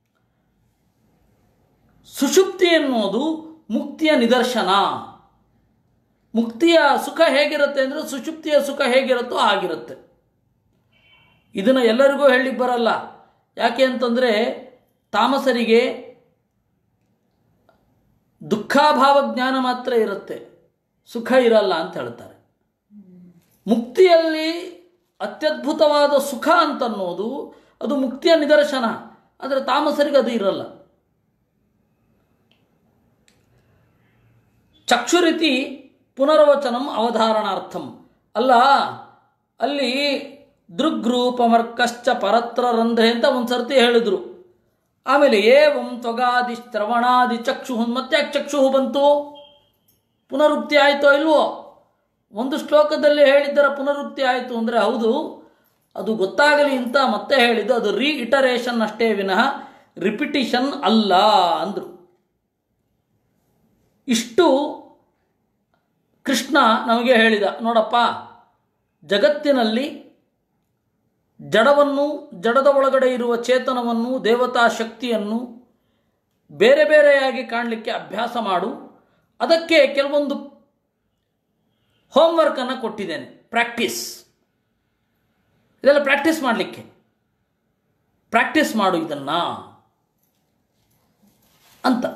ಸುಷುಪ್ತಿ ಎನ್ನುವುದು ಮುಕ್ತಿಯ ನಿದರ್ಶನ ಮುಕ್ತಿಯ ಸುಖ ಹೇಗಿರುತ್ತೆ ಅಂದರೆ ಸುಷುಪ್ತಿಯ ಸುಖ ಹೇಗಿರುತ್ತೋ ಹಾಗಿರುತ್ತೆ ಇದನ್ನು ಎಲ್ಲರಿಗೂ ಹೇಳಲಿಕ್ಕೆ ಬರಲ್ಲ ಯಾಕೆ ಅಂತಂದರೆ ತಾಮಸರಿಗೆ ದುಃಖಾಭಾವ ಜ್ಞಾನ ಮಾತ್ರ ಇರುತ್ತೆ ಸುಖ ಇರಲ್ಲ ಅಂತ ಹೇಳ್ತಾರೆ ಮುಕ್ತಿಯಲ್ಲಿ ಅತ್ಯದ್ಭುತವಾದ ಸುಖ ಅಂತನ್ನೋದು ಅದು ಮುಕ್ತಿಯ ನಿದರ್ಶನ ಆದರೆ ತಾಮಸರಿಗೆ ಅದು ಇರಲ್ಲ ಚಕ್ಷುರಿತಿ ಪುನರ್ವಚನಂ ಅವಧಾರಣಾರ್ಥಂ ಅಲ್ಲ ಅಲ್ಲಿ ದೃಗ್ರೂಪಮರ್ಕಶ್ಚ ಪರತ್ರ ರಂಧ್ರೆ ಅಂತ ಒಂದು ಸರ್ತಿ ಹೇಳಿದ್ರು ಆಮೇಲೆ ಏವಂ ತ್ವಗಾದಿ ಶ್ರವಣಾದಿ ಚಕ್ಷು ಮತ್ತೆ ಯಾಕೆ ಚಕ್ಷು ಬಂತು ಪುನರುಕ್ತಿ ಆಯಿತೋ ಇಲ್ವೋ ಒಂದು ಶ್ಲೋಕದಲ್ಲಿ ಹೇಳಿದ್ದರ ಪುನರುಕ್ತಿ ಆಯಿತು ಅಂದರೆ ಹೌದು ಅದು ಗೊತ್ತಾಗಲಿ ಅಂತ ಮತ್ತೆ ಹೇಳಿದ್ದು ಅದು ರೀ ಇಟರೇಷನ್ ಅಷ್ಟೇ ವಿನಃ ರಿಪಿಟಿಷನ್ ಅಲ್ಲ ಅಂದರು ಇಷ್ಟು ಕೃಷ್ಣ ನಮಗೆ ಹೇಳಿದ ನೋಡಪ್ಪ ಜಗತ್ತಿನಲ್ಲಿ ಜಡವನ್ನು ಜಡದ ಒಳಗಡೆ ಇರುವ ಚೇತನವನ್ನು ದೇವತಾ ಶಕ್ತಿಯನ್ನು ಬೇರೆ ಬೇರೆಯಾಗಿ ಕಾಣಲಿಕ್ಕೆ ಅಭ್ಯಾಸ ಮಾಡು ಅದಕ್ಕೆ ಕೆಲವೊಂದು ಹೋಮ್ವರ್ಕನ್ನು ಕೊಟ್ಟಿದ್ದೇನೆ ಪ್ರಾಕ್ಟೀಸ್ ಇದೆಲ್ಲ ಪ್ರಾಕ್ಟೀಸ್ ಮಾಡಲಿಕ್ಕೆ ಪ್ರಾಕ್ಟೀಸ್ ಮಾಡು ಇದನ್ನ ಅಂತ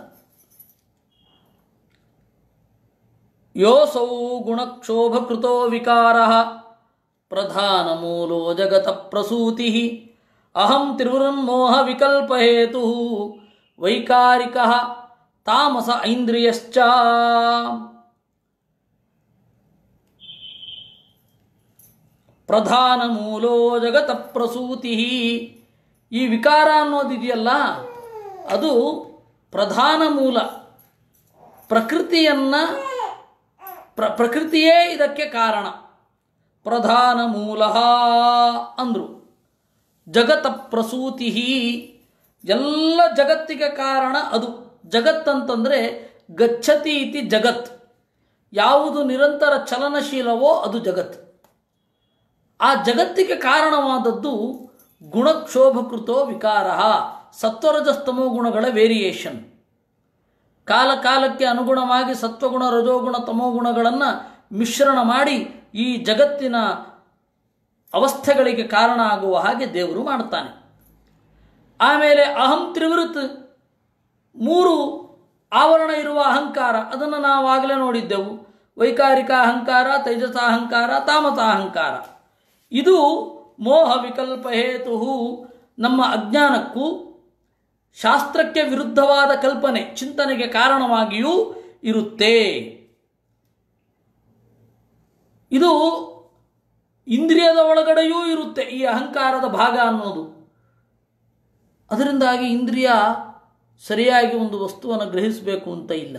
ಯೋಸೌ ಗುಣಕ್ಷೋಭಕೃತೋ ವಿಕಾರ ಪ್ರಧಾನ ಮೂಲೋ ಜಗತ ಪ್ರಸೂತಿ ಅಹಂ ತ್ರಿವೃನ್ಮೋಹ ವಿಕಲ್ಪಹೇತು ವೈಕಾರಿಕ ತಾಮಸ ಐಂದ್ರಿಯಶ್ಚ ಪ್ರಧಾನ ಮೂಲೋ ಜಗತ ಪ್ರಸೂತಿ ಈ ವಿಕಾರ ಅನ್ನೋದಿದೆಯಲ್ಲ ಅದು ಪ್ರಧಾನ ಮೂಲ ಪ್ರಕೃತಿಯನ್ನು ಪ್ರ ಪ್ರಕೃತಿಯೇ ಇದಕ್ಕೆ ಕಾರಣ ಪ್ರಧಾನ ಮೂಲ ಅಂದರು ಜಗತ ಪ್ರಸೂತಿ ಎಲ್ಲ ಜಗತ್ತಿಗೆ ಕಾರಣ ಅದು ಜಗತ್ತಂತಂದರೆ ಗಚ್ಚತಿ ಇತಿ ಜಗತ್ ಯಾವುದು ನಿರಂತರ ಚಲನಶೀಲವೋ ಅದು ಜಗತ್ ಆ ಜಗತ್ತಿಗೆ ಕಾರಣವಾದದ್ದು ಗುಣಕ್ಷೋಭಕೃತೋ ವಿಕಾರ ಸತ್ವರಜಸ್ತಮೋ ಗುಣಗಳ ವೇರಿಯೇಷನ್ ಕಾಲ ಕಾಲಕ್ಕೆ ಅನುಗುಣವಾಗಿ ಸತ್ವಗುಣ ರಜೋಗುಣ ತಮೋಗುಣಗಳನ್ನು ಮಿಶ್ರಣ ಮಾಡಿ ಈ ಜಗತ್ತಿನ ಅವಸ್ಥೆಗಳಿಗೆ ಕಾರಣ ಆಗುವ ಹಾಗೆ ದೇವರು ಮಾಡ್ತಾನೆ ಆಮೇಲೆ ಅಹಂ ತ್ರಿವೃತ್ ಮೂರು ಆವರಣ ಇರುವ ಅಹಂಕಾರ ಅದನ್ನು ನಾವು ಆಗಲೇ ನೋಡಿದ್ದೆವು ವೈಕಾರಿಕ ಅಹಂಕಾರ ತೈಜಸ ಅಹಂಕಾರ ತಾಮಸ ಅಹಂಕಾರ ಇದು ಮೋಹ ವಿಕಲ್ಪ ಹೇತು ನಮ್ಮ ಅಜ್ಞಾನಕ್ಕೂ ಶಾಸ್ತ್ರಕ್ಕೆ ವಿರುದ್ಧವಾದ ಕಲ್ಪನೆ ಚಿಂತನೆಗೆ ಕಾರಣವಾಗಿಯೂ ಇರುತ್ತೆ ಇದು ಇಂದ್ರಿಯದ ಒಳಗಡೆಯೂ ಇರುತ್ತೆ ಈ ಅಹಂಕಾರದ ಭಾಗ ಅನ್ನೋದು ಅದರಿಂದಾಗಿ ಇಂದ್ರಿಯ ಸರಿಯಾಗಿ ಒಂದು ವಸ್ತುವನ್ನು ಗ್ರಹಿಸಬೇಕು ಅಂತ ಇಲ್ಲ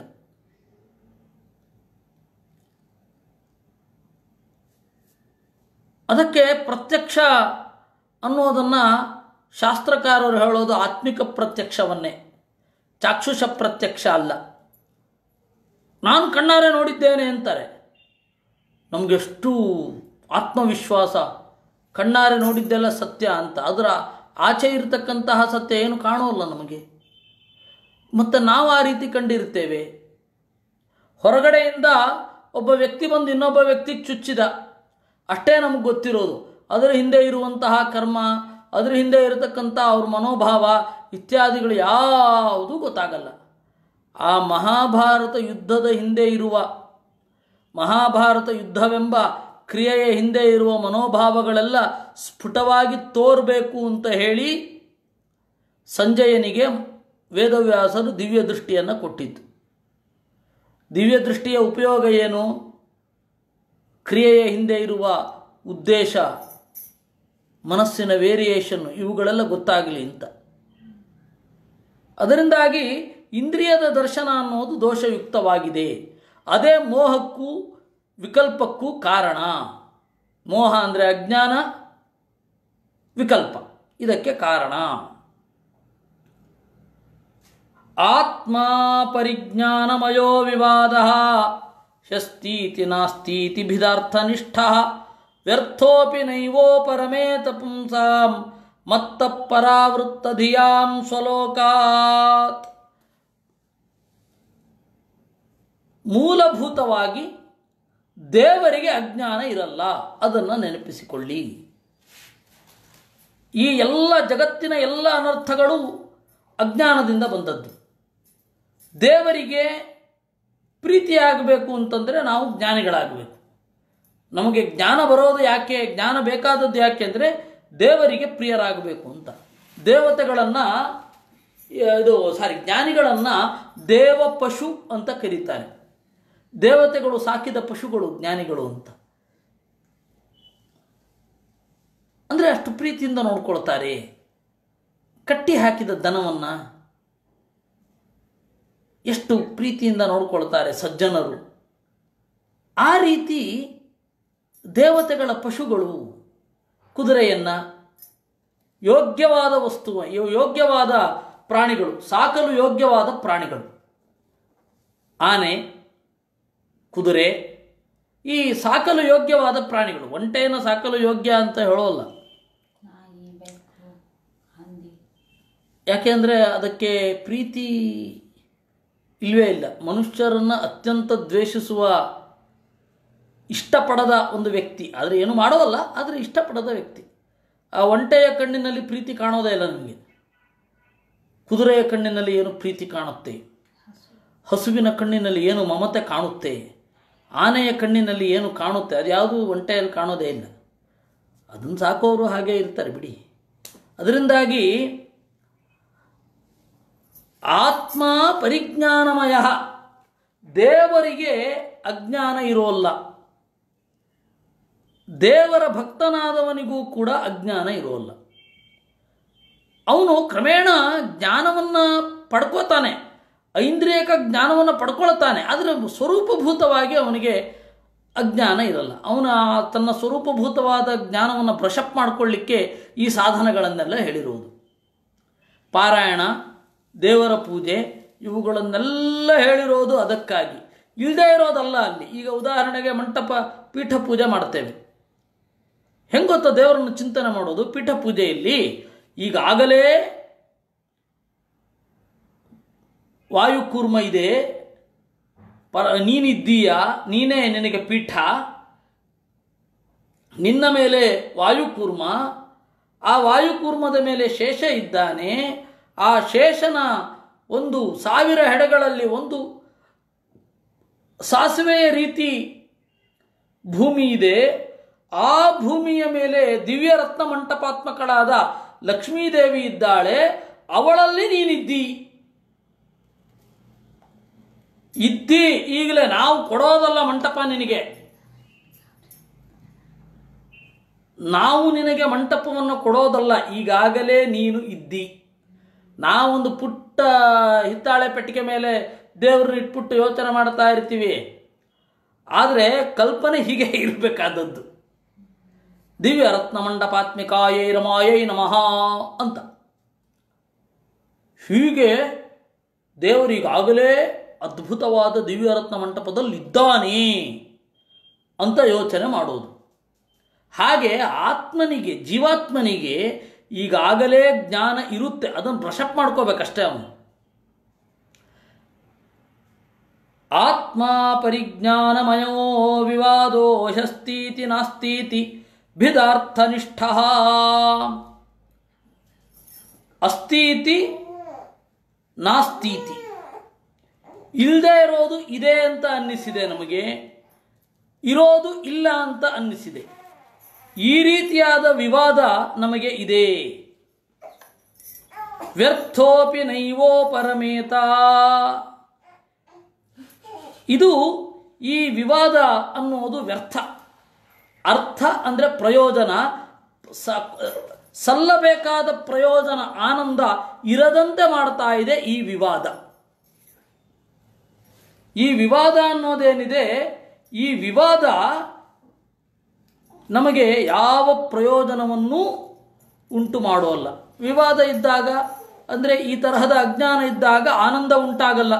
ಅದಕ್ಕೆ ಪ್ರತ್ಯಕ್ಷ ಅನ್ನೋದನ್ನು ಶಾಸ್ತ್ರಕಾರರು ಹೇಳೋದು ಆತ್ಮಿಕ ಪ್ರತ್ಯಕ್ಷವನ್ನೇ ಚಾಕ್ಷುಷ ಪ್ರತ್ಯಕ್ಷ ಅಲ್ಲ ನಾನು ಕಣ್ಣಾರೆ ನೋಡಿದ್ದೇನೆ ಅಂತಾರೆ ನಮಗೆಷ್ಟು ಆತ್ಮವಿಶ್ವಾಸ ಕಣ್ಣಾರೆ ನೋಡಿದ್ದೆಲ್ಲ ಸತ್ಯ ಅಂತ ಅದರ ಆಚೆ ಇರತಕ್ಕಂತಹ ಸತ್ಯ ಏನು ಕಾಣೋಲ್ಲ ನಮಗೆ ಮತ್ತು ನಾವು ಆ ರೀತಿ ಕಂಡಿರ್ತೇವೆ ಹೊರಗಡೆಯಿಂದ ಒಬ್ಬ ವ್ಯಕ್ತಿ ಬಂದು ಇನ್ನೊಬ್ಬ ವ್ಯಕ್ತಿಗೆ ಚುಚ್ಚಿದ ಅಷ್ಟೇ ನಮಗೆ ಗೊತ್ತಿರೋದು ಅದರ ಹಿಂದೆ ಇರುವಂತಹ ಕರ್ಮ ಅದರ ಹಿಂದೆ ಇರತಕ್ಕಂಥ ಅವ್ರ ಮನೋಭಾವ ಇತ್ಯಾದಿಗಳು ಯಾವುದೂ ಗೊತ್ತಾಗಲ್ಲ ಆ ಮಹಾಭಾರತ ಯುದ್ಧದ ಹಿಂದೆ ಇರುವ ಮಹಾಭಾರತ ಯುದ್ಧವೆಂಬ ಕ್ರಿಯೆಯ ಹಿಂದೆ ಇರುವ ಮನೋಭಾವಗಳೆಲ್ಲ ಸ್ಫುಟವಾಗಿ ತೋರಬೇಕು ಅಂತ ಹೇಳಿ ಸಂಜಯನಿಗೆ ವೇದವ್ಯಾಸರು ದಿವ್ಯ ದೃಷ್ಟಿಯನ್ನು ಕೊಟ್ಟಿದ್ದು ದಿವ್ಯ ದೃಷ್ಟಿಯ ಉಪಯೋಗ ಏನು ಕ್ರಿಯೆಯ ಹಿಂದೆ ಇರುವ ಉದ್ದೇಶ ಮನಸ್ಸಿನ ವೇರಿಯೇಷನ್ ಇವುಗಳೆಲ್ಲ ಗೊತ್ತಾಗಲಿ ಅಂತ ಅದರಿಂದಾಗಿ ಇಂದ್ರಿಯದ ದರ್ಶನ ಅನ್ನೋದು ದೋಷಯುಕ್ತವಾಗಿದೆ ಅದೇ ಮೋಹಕ್ಕೂ ವಿಕಲ್ಪಕ್ಕೂ ಕಾರಣ ಮೋಹ ಅಂದರೆ ಅಜ್ಞಾನ ವಿಕಲ್ಪ ಇದಕ್ಕೆ ಕಾರಣ ಆತ್ಮ ಪರಿಜ್ಞಾನಮಯೋ ವಿವಾದ ಶಸ್ತೀತಿ ನಾಸ್ತೀತಿ ಭಿದಾರ್ಥನಿಷ್ಠ ವ್ಯರ್ಥೋಪಿ ನೈವೋ ಪರಮೇತ ಪುಂಸಾಂ ಮತ್ತ ಪರಾವೃತ್ತ ಧಿಯಾಂ ಸ್ವಲೋಕಾತ್ ಮೂಲಭೂತವಾಗಿ ದೇವರಿಗೆ ಅಜ್ಞಾನ ಇರಲ್ಲ ಅದನ್ನು ನೆನಪಿಸಿಕೊಳ್ಳಿ ಈ ಎಲ್ಲ ಜಗತ್ತಿನ ಎಲ್ಲ ಅನರ್ಥಗಳು ಅಜ್ಞಾನದಿಂದ ಬಂದದ್ದು ದೇವರಿಗೆ ಪ್ರೀತಿಯಾಗಬೇಕು ಅಂತಂದರೆ ನಾವು ಜ್ಞಾನಿಗಳಾಗಬೇಕು ನಮಗೆ ಜ್ಞಾನ ಬರೋದು ಯಾಕೆ ಜ್ಞಾನ ಬೇಕಾದದ್ದು ಯಾಕೆ ಅಂದರೆ ದೇವರಿಗೆ ಪ್ರಿಯರಾಗಬೇಕು ಅಂತ ದೇವತೆಗಳನ್ನು ಇದು ಸಾರಿ ಜ್ಞಾನಿಗಳನ್ನು ದೇವ ಪಶು ಅಂತ ಕರೀತಾರೆ ದೇವತೆಗಳು ಸಾಕಿದ ಪಶುಗಳು ಜ್ಞಾನಿಗಳು ಅಂತ ಅಂದರೆ ಅಷ್ಟು ಪ್ರೀತಿಯಿಂದ ನೋಡ್ಕೊಳ್ತಾರೆ ಕಟ್ಟಿ ಹಾಕಿದ ದನವನ್ನು ಎಷ್ಟು ಪ್ರೀತಿಯಿಂದ ನೋಡ್ಕೊಳ್ತಾರೆ ಸಜ್ಜನರು ಆ ರೀತಿ ದೇವತೆಗಳ ಪಶುಗಳು ಕುದುರೆಯನ್ನು ಯೋಗ್ಯವಾದ ವಸ್ತು ಯೋಗ್ಯವಾದ ಪ್ರಾಣಿಗಳು ಸಾಕಲು ಯೋಗ್ಯವಾದ ಪ್ರಾಣಿಗಳು ಆನೆ ಕುದುರೆ ಈ ಸಾಕಲು ಯೋಗ್ಯವಾದ ಪ್ರಾಣಿಗಳು ಒಂಟೆಯನ್ನು ಸಾಕಲು ಯೋಗ್ಯ ಅಂತ ಹೇಳೋಲ್ಲ ನಾಯಿ ಬೆಕ್ಕು ಹಂದಿ ಯಾಕೆಂದರೆ ಅದಕ್ಕೆ ಪ್ರೀತಿ ಇಲ್ಲವೇ ಇಲ್ಲ ಮನುಷ್ಯರನ್ನು ಅತ್ಯಂತ ದ್ವೇಷಿಸುವ ಇಷ್ಟಪಡದ ಒಂದು ವ್ಯಕ್ತಿ ಆದರೆ ಏನು ಮಾಡೋದಲ್ಲ ಆದರೆ ಇಷ್ಟಪಡದ ವ್ಯಕ್ತಿ ಆ ಒಂಟೆಯ ಕಣ್ಣಿನಲ್ಲಿ ಪ್ರೀತಿ ಕಾಣೋದೇ ಇಲ್ಲ ನನಗೆ ಕುದುರೆಯ ಕಣ್ಣಿನಲ್ಲಿ ಏನು ಪ್ರೀತಿ ಕಾಣುತ್ತೆ ಹಸುವಿನ ಕಣ್ಣಿನಲ್ಲಿ ಏನು ಮಮತೆ ಕಾಣುತ್ತೆ ಆನೆಯ ಕಣ್ಣಿನಲ್ಲಿ ಏನು ಕಾಣುತ್ತೆ ಅದು ಯಾವುದು ಒಂಟೆಯಲ್ಲಿ ಕಾಣೋದೇ ಇಲ್ಲ ಅದನ್ನು ಸಾಕೋರು ಹಾಗೆ ಇರ್ತಾರೆ ಬಿಡಿ ಅದರಿಂದಾಗಿ ಆತ್ಮ ಪರಿಜ್ಞಾನಮಯ ದೇವರಿಗೆ ಅಜ್ಞಾನ ಇರೋಲ್ಲ ದೇವರ ಭಕ್ತನಾದವನಿಗೂ ಕೂಡ ಅಜ್ಞಾನ ಇರೋಲ್ಲ ಅವನು ಕ್ರಮೇಣ ಜ್ಞಾನವನ್ನು ಪಡ್ಕೋತಾನೆ ಐಂದ್ರಿಯಕ ಜ್ಞಾನವನ್ನು ಪಡ್ಕೊಳ್ತಾನೆ ಆದರೆ ಸ್ವರೂಪಭೂತವಾಗಿ ಅವನಿಗೆ ಅಜ್ಞಾನ ಇರಲ್ಲ ಅವನ ತನ್ನ ಸ್ವರೂಪಭೂತವಾದ ಜ್ಞಾನವನ್ನು ಬ್ರಷಪ್ ಮಾಡಿಕೊಳ್ಳಿಕ್ಕೆ ಈ ಸಾಧನಗಳನ್ನೆಲ್ಲ ಹೇಳಿರುವುದು ಪಾರಾಯಣ ದೇವರ ಪೂಜೆ ಇವುಗಳನ್ನೆಲ್ಲ ಹೇಳಿರೋದು ಅದಕ್ಕಾಗಿ ಇಲ್ಲದೇ ಇರೋದಲ್ಲ ಅಲ್ಲಿ ಈಗ ಉದಾಹರಣೆಗೆ ಮಂಟಪ ಪೀಠ ಪೂಜೆ ಮಾಡ್ತೇವೆ ಹೆಂಗೆ ಗೊತ್ತಾ ದೇವರನ್ನು ಚಿಂತನೆ ಮಾಡೋದು ಪೀಠ ಪೂಜೆಯಲ್ಲಿ ಈಗಾಗಲೇ ವಾಯುಕೂರ್ಮ ಇದೆ ಪರ ನೀನಿದ್ದೀಯ ನೀನೇ ನಿನಗೆ ಪೀಠ ನಿನ್ನ ಮೇಲೆ ವಾಯುಕೂರ್ಮ ಆ ವಾಯುಕೂರ್ಮದ ಮೇಲೆ ಶೇಷ ಇದ್ದಾನೆ ಆ ಶೇಷನ ಒಂದು ಸಾವಿರ ಹೆಡೆಗಳಲ್ಲಿ ಒಂದು ಸಾಸಿವೆಯ ರೀತಿ ಭೂಮಿ ಇದೆ ಆ ಭೂಮಿಯ ಮೇಲೆ ದಿವ್ಯ ರತ್ನ ಮಂಟಪಾತ್ಮಕಳಾದ ಲಕ್ಷ್ಮೀದೇವಿ ಇದ್ದಾಳೆ ಅವಳಲ್ಲಿ ನೀನಿದ್ದಿ ಇದ್ದಿ ಈಗಲೇ ನಾವು ಕೊಡೋದಲ್ಲ ಮಂಟಪ ನಿನಗೆ ನಾವು ನಿನಗೆ ಮಂಟಪವನ್ನು ಕೊಡೋದಲ್ಲ ಈಗಾಗಲೇ ನೀನು ಇದ್ದಿ ನಾವೊಂದು ಪುಟ್ಟ ಹಿತ್ತಾಳೆ ಪೆಟ್ಟಿಗೆ ಮೇಲೆ ದೇವ್ರನ್ನ ಇಟ್ಬಿಟ್ಟು ಯೋಚನೆ ಮಾಡ್ತಾ ಇರ್ತೀವಿ ಆದರೆ ಕಲ್ಪನೆ ಹೀಗೆ ಇರಬೇಕಾದದ್ದು ದಿವ್ಯ ರತ್ನ ಮಂಟಪಾತ್ಮಿಕಾಯೈ ರಮಾಯೈ ನಮಃ ಅಂತ ಹೀಗೆ ದೇವರಿಗಾಗಲೇ ಅದ್ಭುತವಾದ ದಿವ್ಯರತ್ನ ಮಂಟಪದಲ್ಲಿದ್ದಾನೆ ಅಂತ ಯೋಚನೆ ಮಾಡೋದು ಹಾಗೆ ಆತ್ಮನಿಗೆ ಜೀವಾತ್ಮನಿಗೆ ಈಗಾಗಲೇ ಜ್ಞಾನ ಇರುತ್ತೆ ಅದನ್ನು ಬ್ರಷಪ್ ಮಾಡ್ಕೋಬೇಕಷ್ಟೇ ಅವನು ಆತ್ಮ ಪರಿಜ್ಞಾನಮಯೋ ವಿವಾದೋ ಶಸ್ತೀತಿ ನಾಸ್ತೀತಿ ಭಿದಾರ್ಥನಿಷ್ಠ ಅಸ್ತೀತಿ ನಾಸ್ತೀತಿ ಇಲ್ಲದೆ ಇರೋದು ಇದೆ ಅಂತ ಅನ್ನಿಸಿದೆ ನಮಗೆ ಇರೋದು ಇಲ್ಲ ಅಂತ ಅನ್ನಿಸಿದೆ ಈ ರೀತಿಯಾದ ವಿವಾದ ನಮಗೆ ಇದೆ ವ್ಯರ್ಥೋಪಿ ನೈವೋ ಪರಮೇತ ಇದು ಈ ವಿವಾದ ಅನ್ನುವುದು ವ್ಯರ್ಥ ಅರ್ಥ ಅಂದರೆ ಪ್ರಯೋಜನ ಸ- ಸಲ್ಲಬೇಕಾದ ಪ್ರಯೋಜನ ಆನಂದ ಇರದಂತೆ ಮಾಡ್ತಾ ಇದೆ ಈ ವಿವಾದ ಈ ವಿವಾದ ಅನ್ನೋದೇನಿದೆ ಈ ವಿವಾದ ನಮಗೆ ಯಾವ ಪ್ರಯೋಜನವನ್ನು ಉಂಟು ಮಾಡೋಲ್ಲ ವಿವಾದ ಇದ್ದಾಗ ಅಂದರೆ ಈ ತರಹದ ಅಜ್ಞಾನ ಇದ್ದಾಗ ಆನಂದ ಉಂಟಾಗಲ್ಲ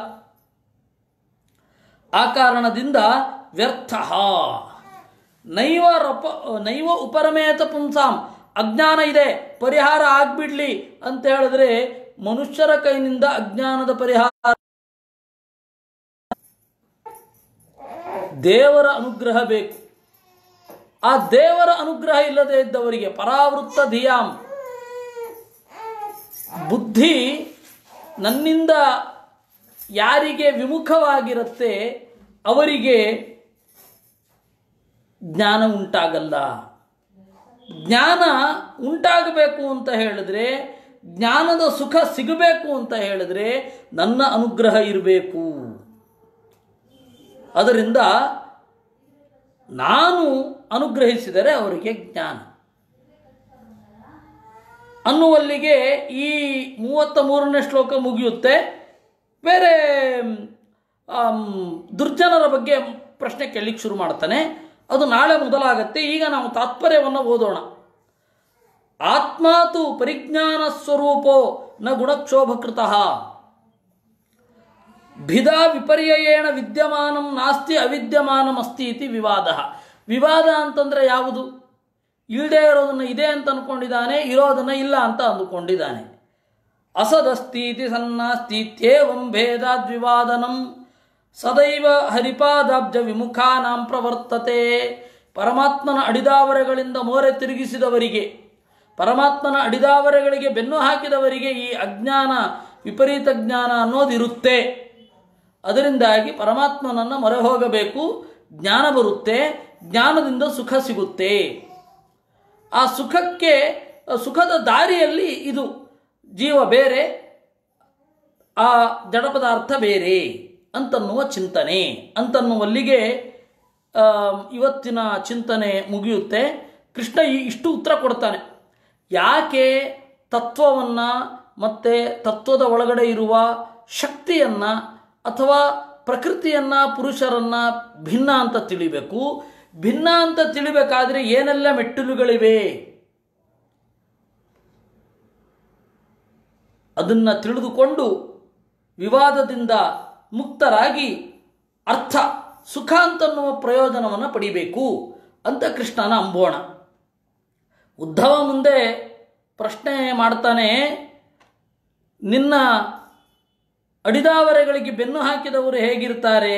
ಆ ಕಾರಣದಿಂದ ವ್ಯರ್ಥ ನೈವ ರಪ ನೈವ ಉಪರಮೇತ ಪುಂಸಾಂ ಅಜ್ಞಾನ ಇದೆ ಪರಿಹಾರ ಆಗ್ಬಿಡ್ಲಿ ಅಂತ ಹೇಳಿದ್ರೆ ಮನುಷ್ಯರ ಕೈನಿಂದ ಅಜ್ಞಾನದ ಪರಿಹಾರ ದೇವರ ಅನುಗ್ರಹ ಬೇಕು ಆ ದೇವರ ಅನುಗ್ರಹ ಇಲ್ಲದೆ ಇದ್ದವರಿಗೆ ಪರಾವೃತ್ತ ಧಿಯಾಂ ಬುದ್ಧಿ ನನ್ನಿಂದ ಯಾರಿಗೆ ವಿಮುಖವಾಗಿರುತ್ತೆ ಅವರಿಗೆ ಜ್ಞಾನ ಉಂಟಾಗಲ್ಲ ಜ್ಞಾನ ಉಂಟಾಗಬೇಕು ಅಂತ ಹೇಳಿದ್ರೆ ಜ್ಞಾನದ ಸುಖ ಸಿಗಬೇಕು ಅಂತ ಹೇಳಿದ್ರೆ ನನ್ನ ಅನುಗ್ರಹ ಇರಬೇಕು ಅದರಿಂದ ನಾನು ಅನುಗ್ರಹಿಸಿದರೆ ಅವರಿಗೆ ಜ್ಞಾನ ಅನ್ನುವಲ್ಲಿಗೆ ಈ ಮೂವತ್ತ ಮೂರನೇ ಶ್ಲೋಕ ಮುಗಿಯುತ್ತೆ ಬೇರೆ ಆಮ್, ದುರ್ಜನರ ಬಗ್ಗೆ ಪ್ರಶ್ನೆ ಕೇಳಲಿಕ್ಕೆ ಶುರು ಮಾಡ್ತಾನೆ ಅದು ನಾಳೆ ಮೊದಲಾಗತ್ತೆ ಈಗ ನಾವು ತಾತ್ಪರ್ಯವನ್ನು ಓದೋಣ ಆತ್ಮಾತು ಪರಿಜ್ಞಾನ ಸ್ವರೂಪೋ ನ ಗುಣಕ್ಷೋಭಕೃತಃ ಭಿದಾ ವಿಪರ್ಯಯೇಣ ವಿದ್ಯಮಾನಂ ನಾಸ್ತಿ ಅವಿದ್ಯಮಾನಂ ಅಸ್ತಿ ಇತಿ ವಿವಾದ ವಿವಾದ ಅಂತಂದ್ರೆ ಯಾವುದು ಇಲ್ಲದೆ ಇರೋದನ್ನು ಇದೆ ಅಂತ ಅಂದ್ಕೊಂಡಿದ್ದಾನೆ ಇರೋದನ್ನು ಇಲ್ಲ ಅಂತ ಅಂದುಕೊಂಡಿದ್ದಾನೆ ಅಸದಸ್ತೀತಿ ಸನ್ನಾಸ್ತೀತ್ಯೇವಂ ಭೇದಾದ್ವಿವಾದನಂ ಸದೈವ ಹರಿಪಾದಾಬ್ಜ ವಿಮುಖಾನಾಂ ಪ್ರವರ್ತತೆ ಪರಮಾತ್ಮನ ಅಡಿದಾವರೆಗಳಿಂದ ಮೋರೆ ತಿರುಗಿಸಿದವರಿಗೆ ಪರಮಾತ್ಮನ ಅಡಿದಾವರೆಗಳಿಗೆ ಬೆನ್ನು ಹಾಕಿದವರಿಗೆ ಈ ಅಜ್ಞಾನ ವಿಪರೀತ ಜ್ಞಾನ ಅನ್ನೋದಿರುತ್ತೆ ಅದರಿಂದಾಗಿ ಪರಮಾತ್ಮನನ್ನು ಮೊರೆ ಹೋಗಬೇಕು ಜ್ಞಾನ ಬರುತ್ತೆ ಜ್ಞಾನದಿಂದ ಸುಖ ಸಿಗುತ್ತೆ ಆ ಸುಖಕ್ಕೆ ಆ ಸುಖದ ದಾರಿಯಲ್ಲಿ ಇದು ಜೀವ ಬೇರೆ ಆ ಜಡ ಪದಾರ್ಥ ಬೇರೆ ಅಂತನ್ನುವ ಚಿಂತನೆ ಅಂತನ್ನುವಲ್ಲಿಗೆ ಆ, ಇವತ್ತಿನ ಚಿಂತನೆ ಮುಗಿಯುತ್ತೆ ಕೃಷ್ಣ ಈ ಇಷ್ಟು ಉತ್ತರ ಕೊಡ್ತಾನೆ ಯಾಕೆ ತತ್ವವನ್ನು ಮತ್ತು ತತ್ವದ ಒಳಗಡೆ ಇರುವ ಶಕ್ತಿಯನ್ನು ಅಥವಾ ಪ್ರಕೃತಿಯನ್ನು ಪುರುಷರನ್ನು ಭಿನ್ನ ಅಂತ ತಿಳಿಬೇಕು ಭಿನ್ನ ಅಂತ ತಿಳಿಬೇಕಾದ್ರೆ ಏನೆಲ್ಲ ಮೆಟ್ಟಿಲುಗಳಿವೆ ಅದನ್ನು ತಿಳಿದುಕೊಂಡು ವಿವಾದದಿಂದ ಮುಕ್ತರಾಗಿ ಅರ್ಥ ಸುಖ ಅಂತನ್ನುವ ಪ್ರಯೋಜನವನ್ನು ಪಡಿಬೇಕು ಅಂತ ಕೃಷ್ಣನ ಅಂಬೋಣ ಉದ್ಧವ ಮುಂದೆ ಪ್ರಶ್ನೆ ಮಾಡ್ತಾನೆ ನಿನ್ನ ಅಡಿದಾವರೆಗಳಿಗೆ ಬೆನ್ನು ಹಾಕಿದವರು ಹೇಗಿರ್ತಾರೆ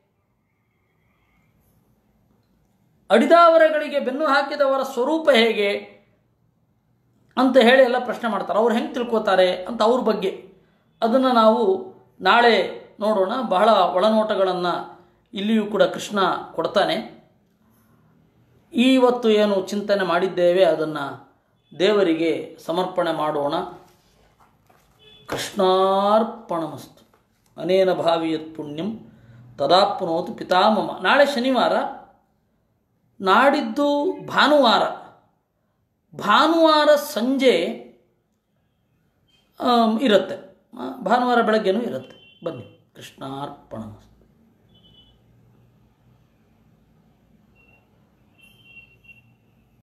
ಅಡಿದಾವರೆಗಳಿಗೆ ಬೆನ್ನು ಹಾಕಿದವರ ಸ್ವರೂಪ ಹೇಗೆ ಅಂತ ಹೇಳಿ ಎಲ್ಲ ಪ್ರಶ್ನೆ ಮಾಡ್ತಾರೆ ಅವ್ರು ಹೆಂಗೆ ತಿಳ್ಕೊತಾರೆ ಅಂತ ಅವ್ರ ಬಗ್ಗೆ ಅದನ್ನು ನಾವು ನಾಳೆ ನೋಡೋಣ ಬಹಳ ಒಳನೋಟಗಳನ್ನು ಇಲ್ಲಿಯೂ ಕೂಡ ಕೃಷ್ಣ ಕೊಡ್ತಾನೆ ಇವತ್ತು ಏನು ಚಿಂತನೆ ಮಾಡಿದ್ದೇವೆ ಅದನ್ನು ದೇವರಿಗೆ ಸಮರ್ಪಣೆ ಮಾಡೋಣ ಕೃಷ್ಣಾರ್ಪಣಮಸ್ತು ಅನೇನ ಭಾವಿಯತ್ ಪುಣ್ಯಂ ತದಾಪ್ನೋತು ಪಿತಾಮಮ ನಾಳೆ ಶನಿವಾರ ನಾಡಿದ್ದು ಭಾನುವಾರ ಭಾನುವಾರ ಸಂಜೆ ಆಮ್, ಇರುತ್ತೆ ಆ, ಭಾನುವಾರ ಬೆಳಗ್ಗೆನೂ ಇರುತ್ತೆ ಬನ್ನಿ ಕೃಷ್ಣಾರ್ಪಣಮಸ್ತು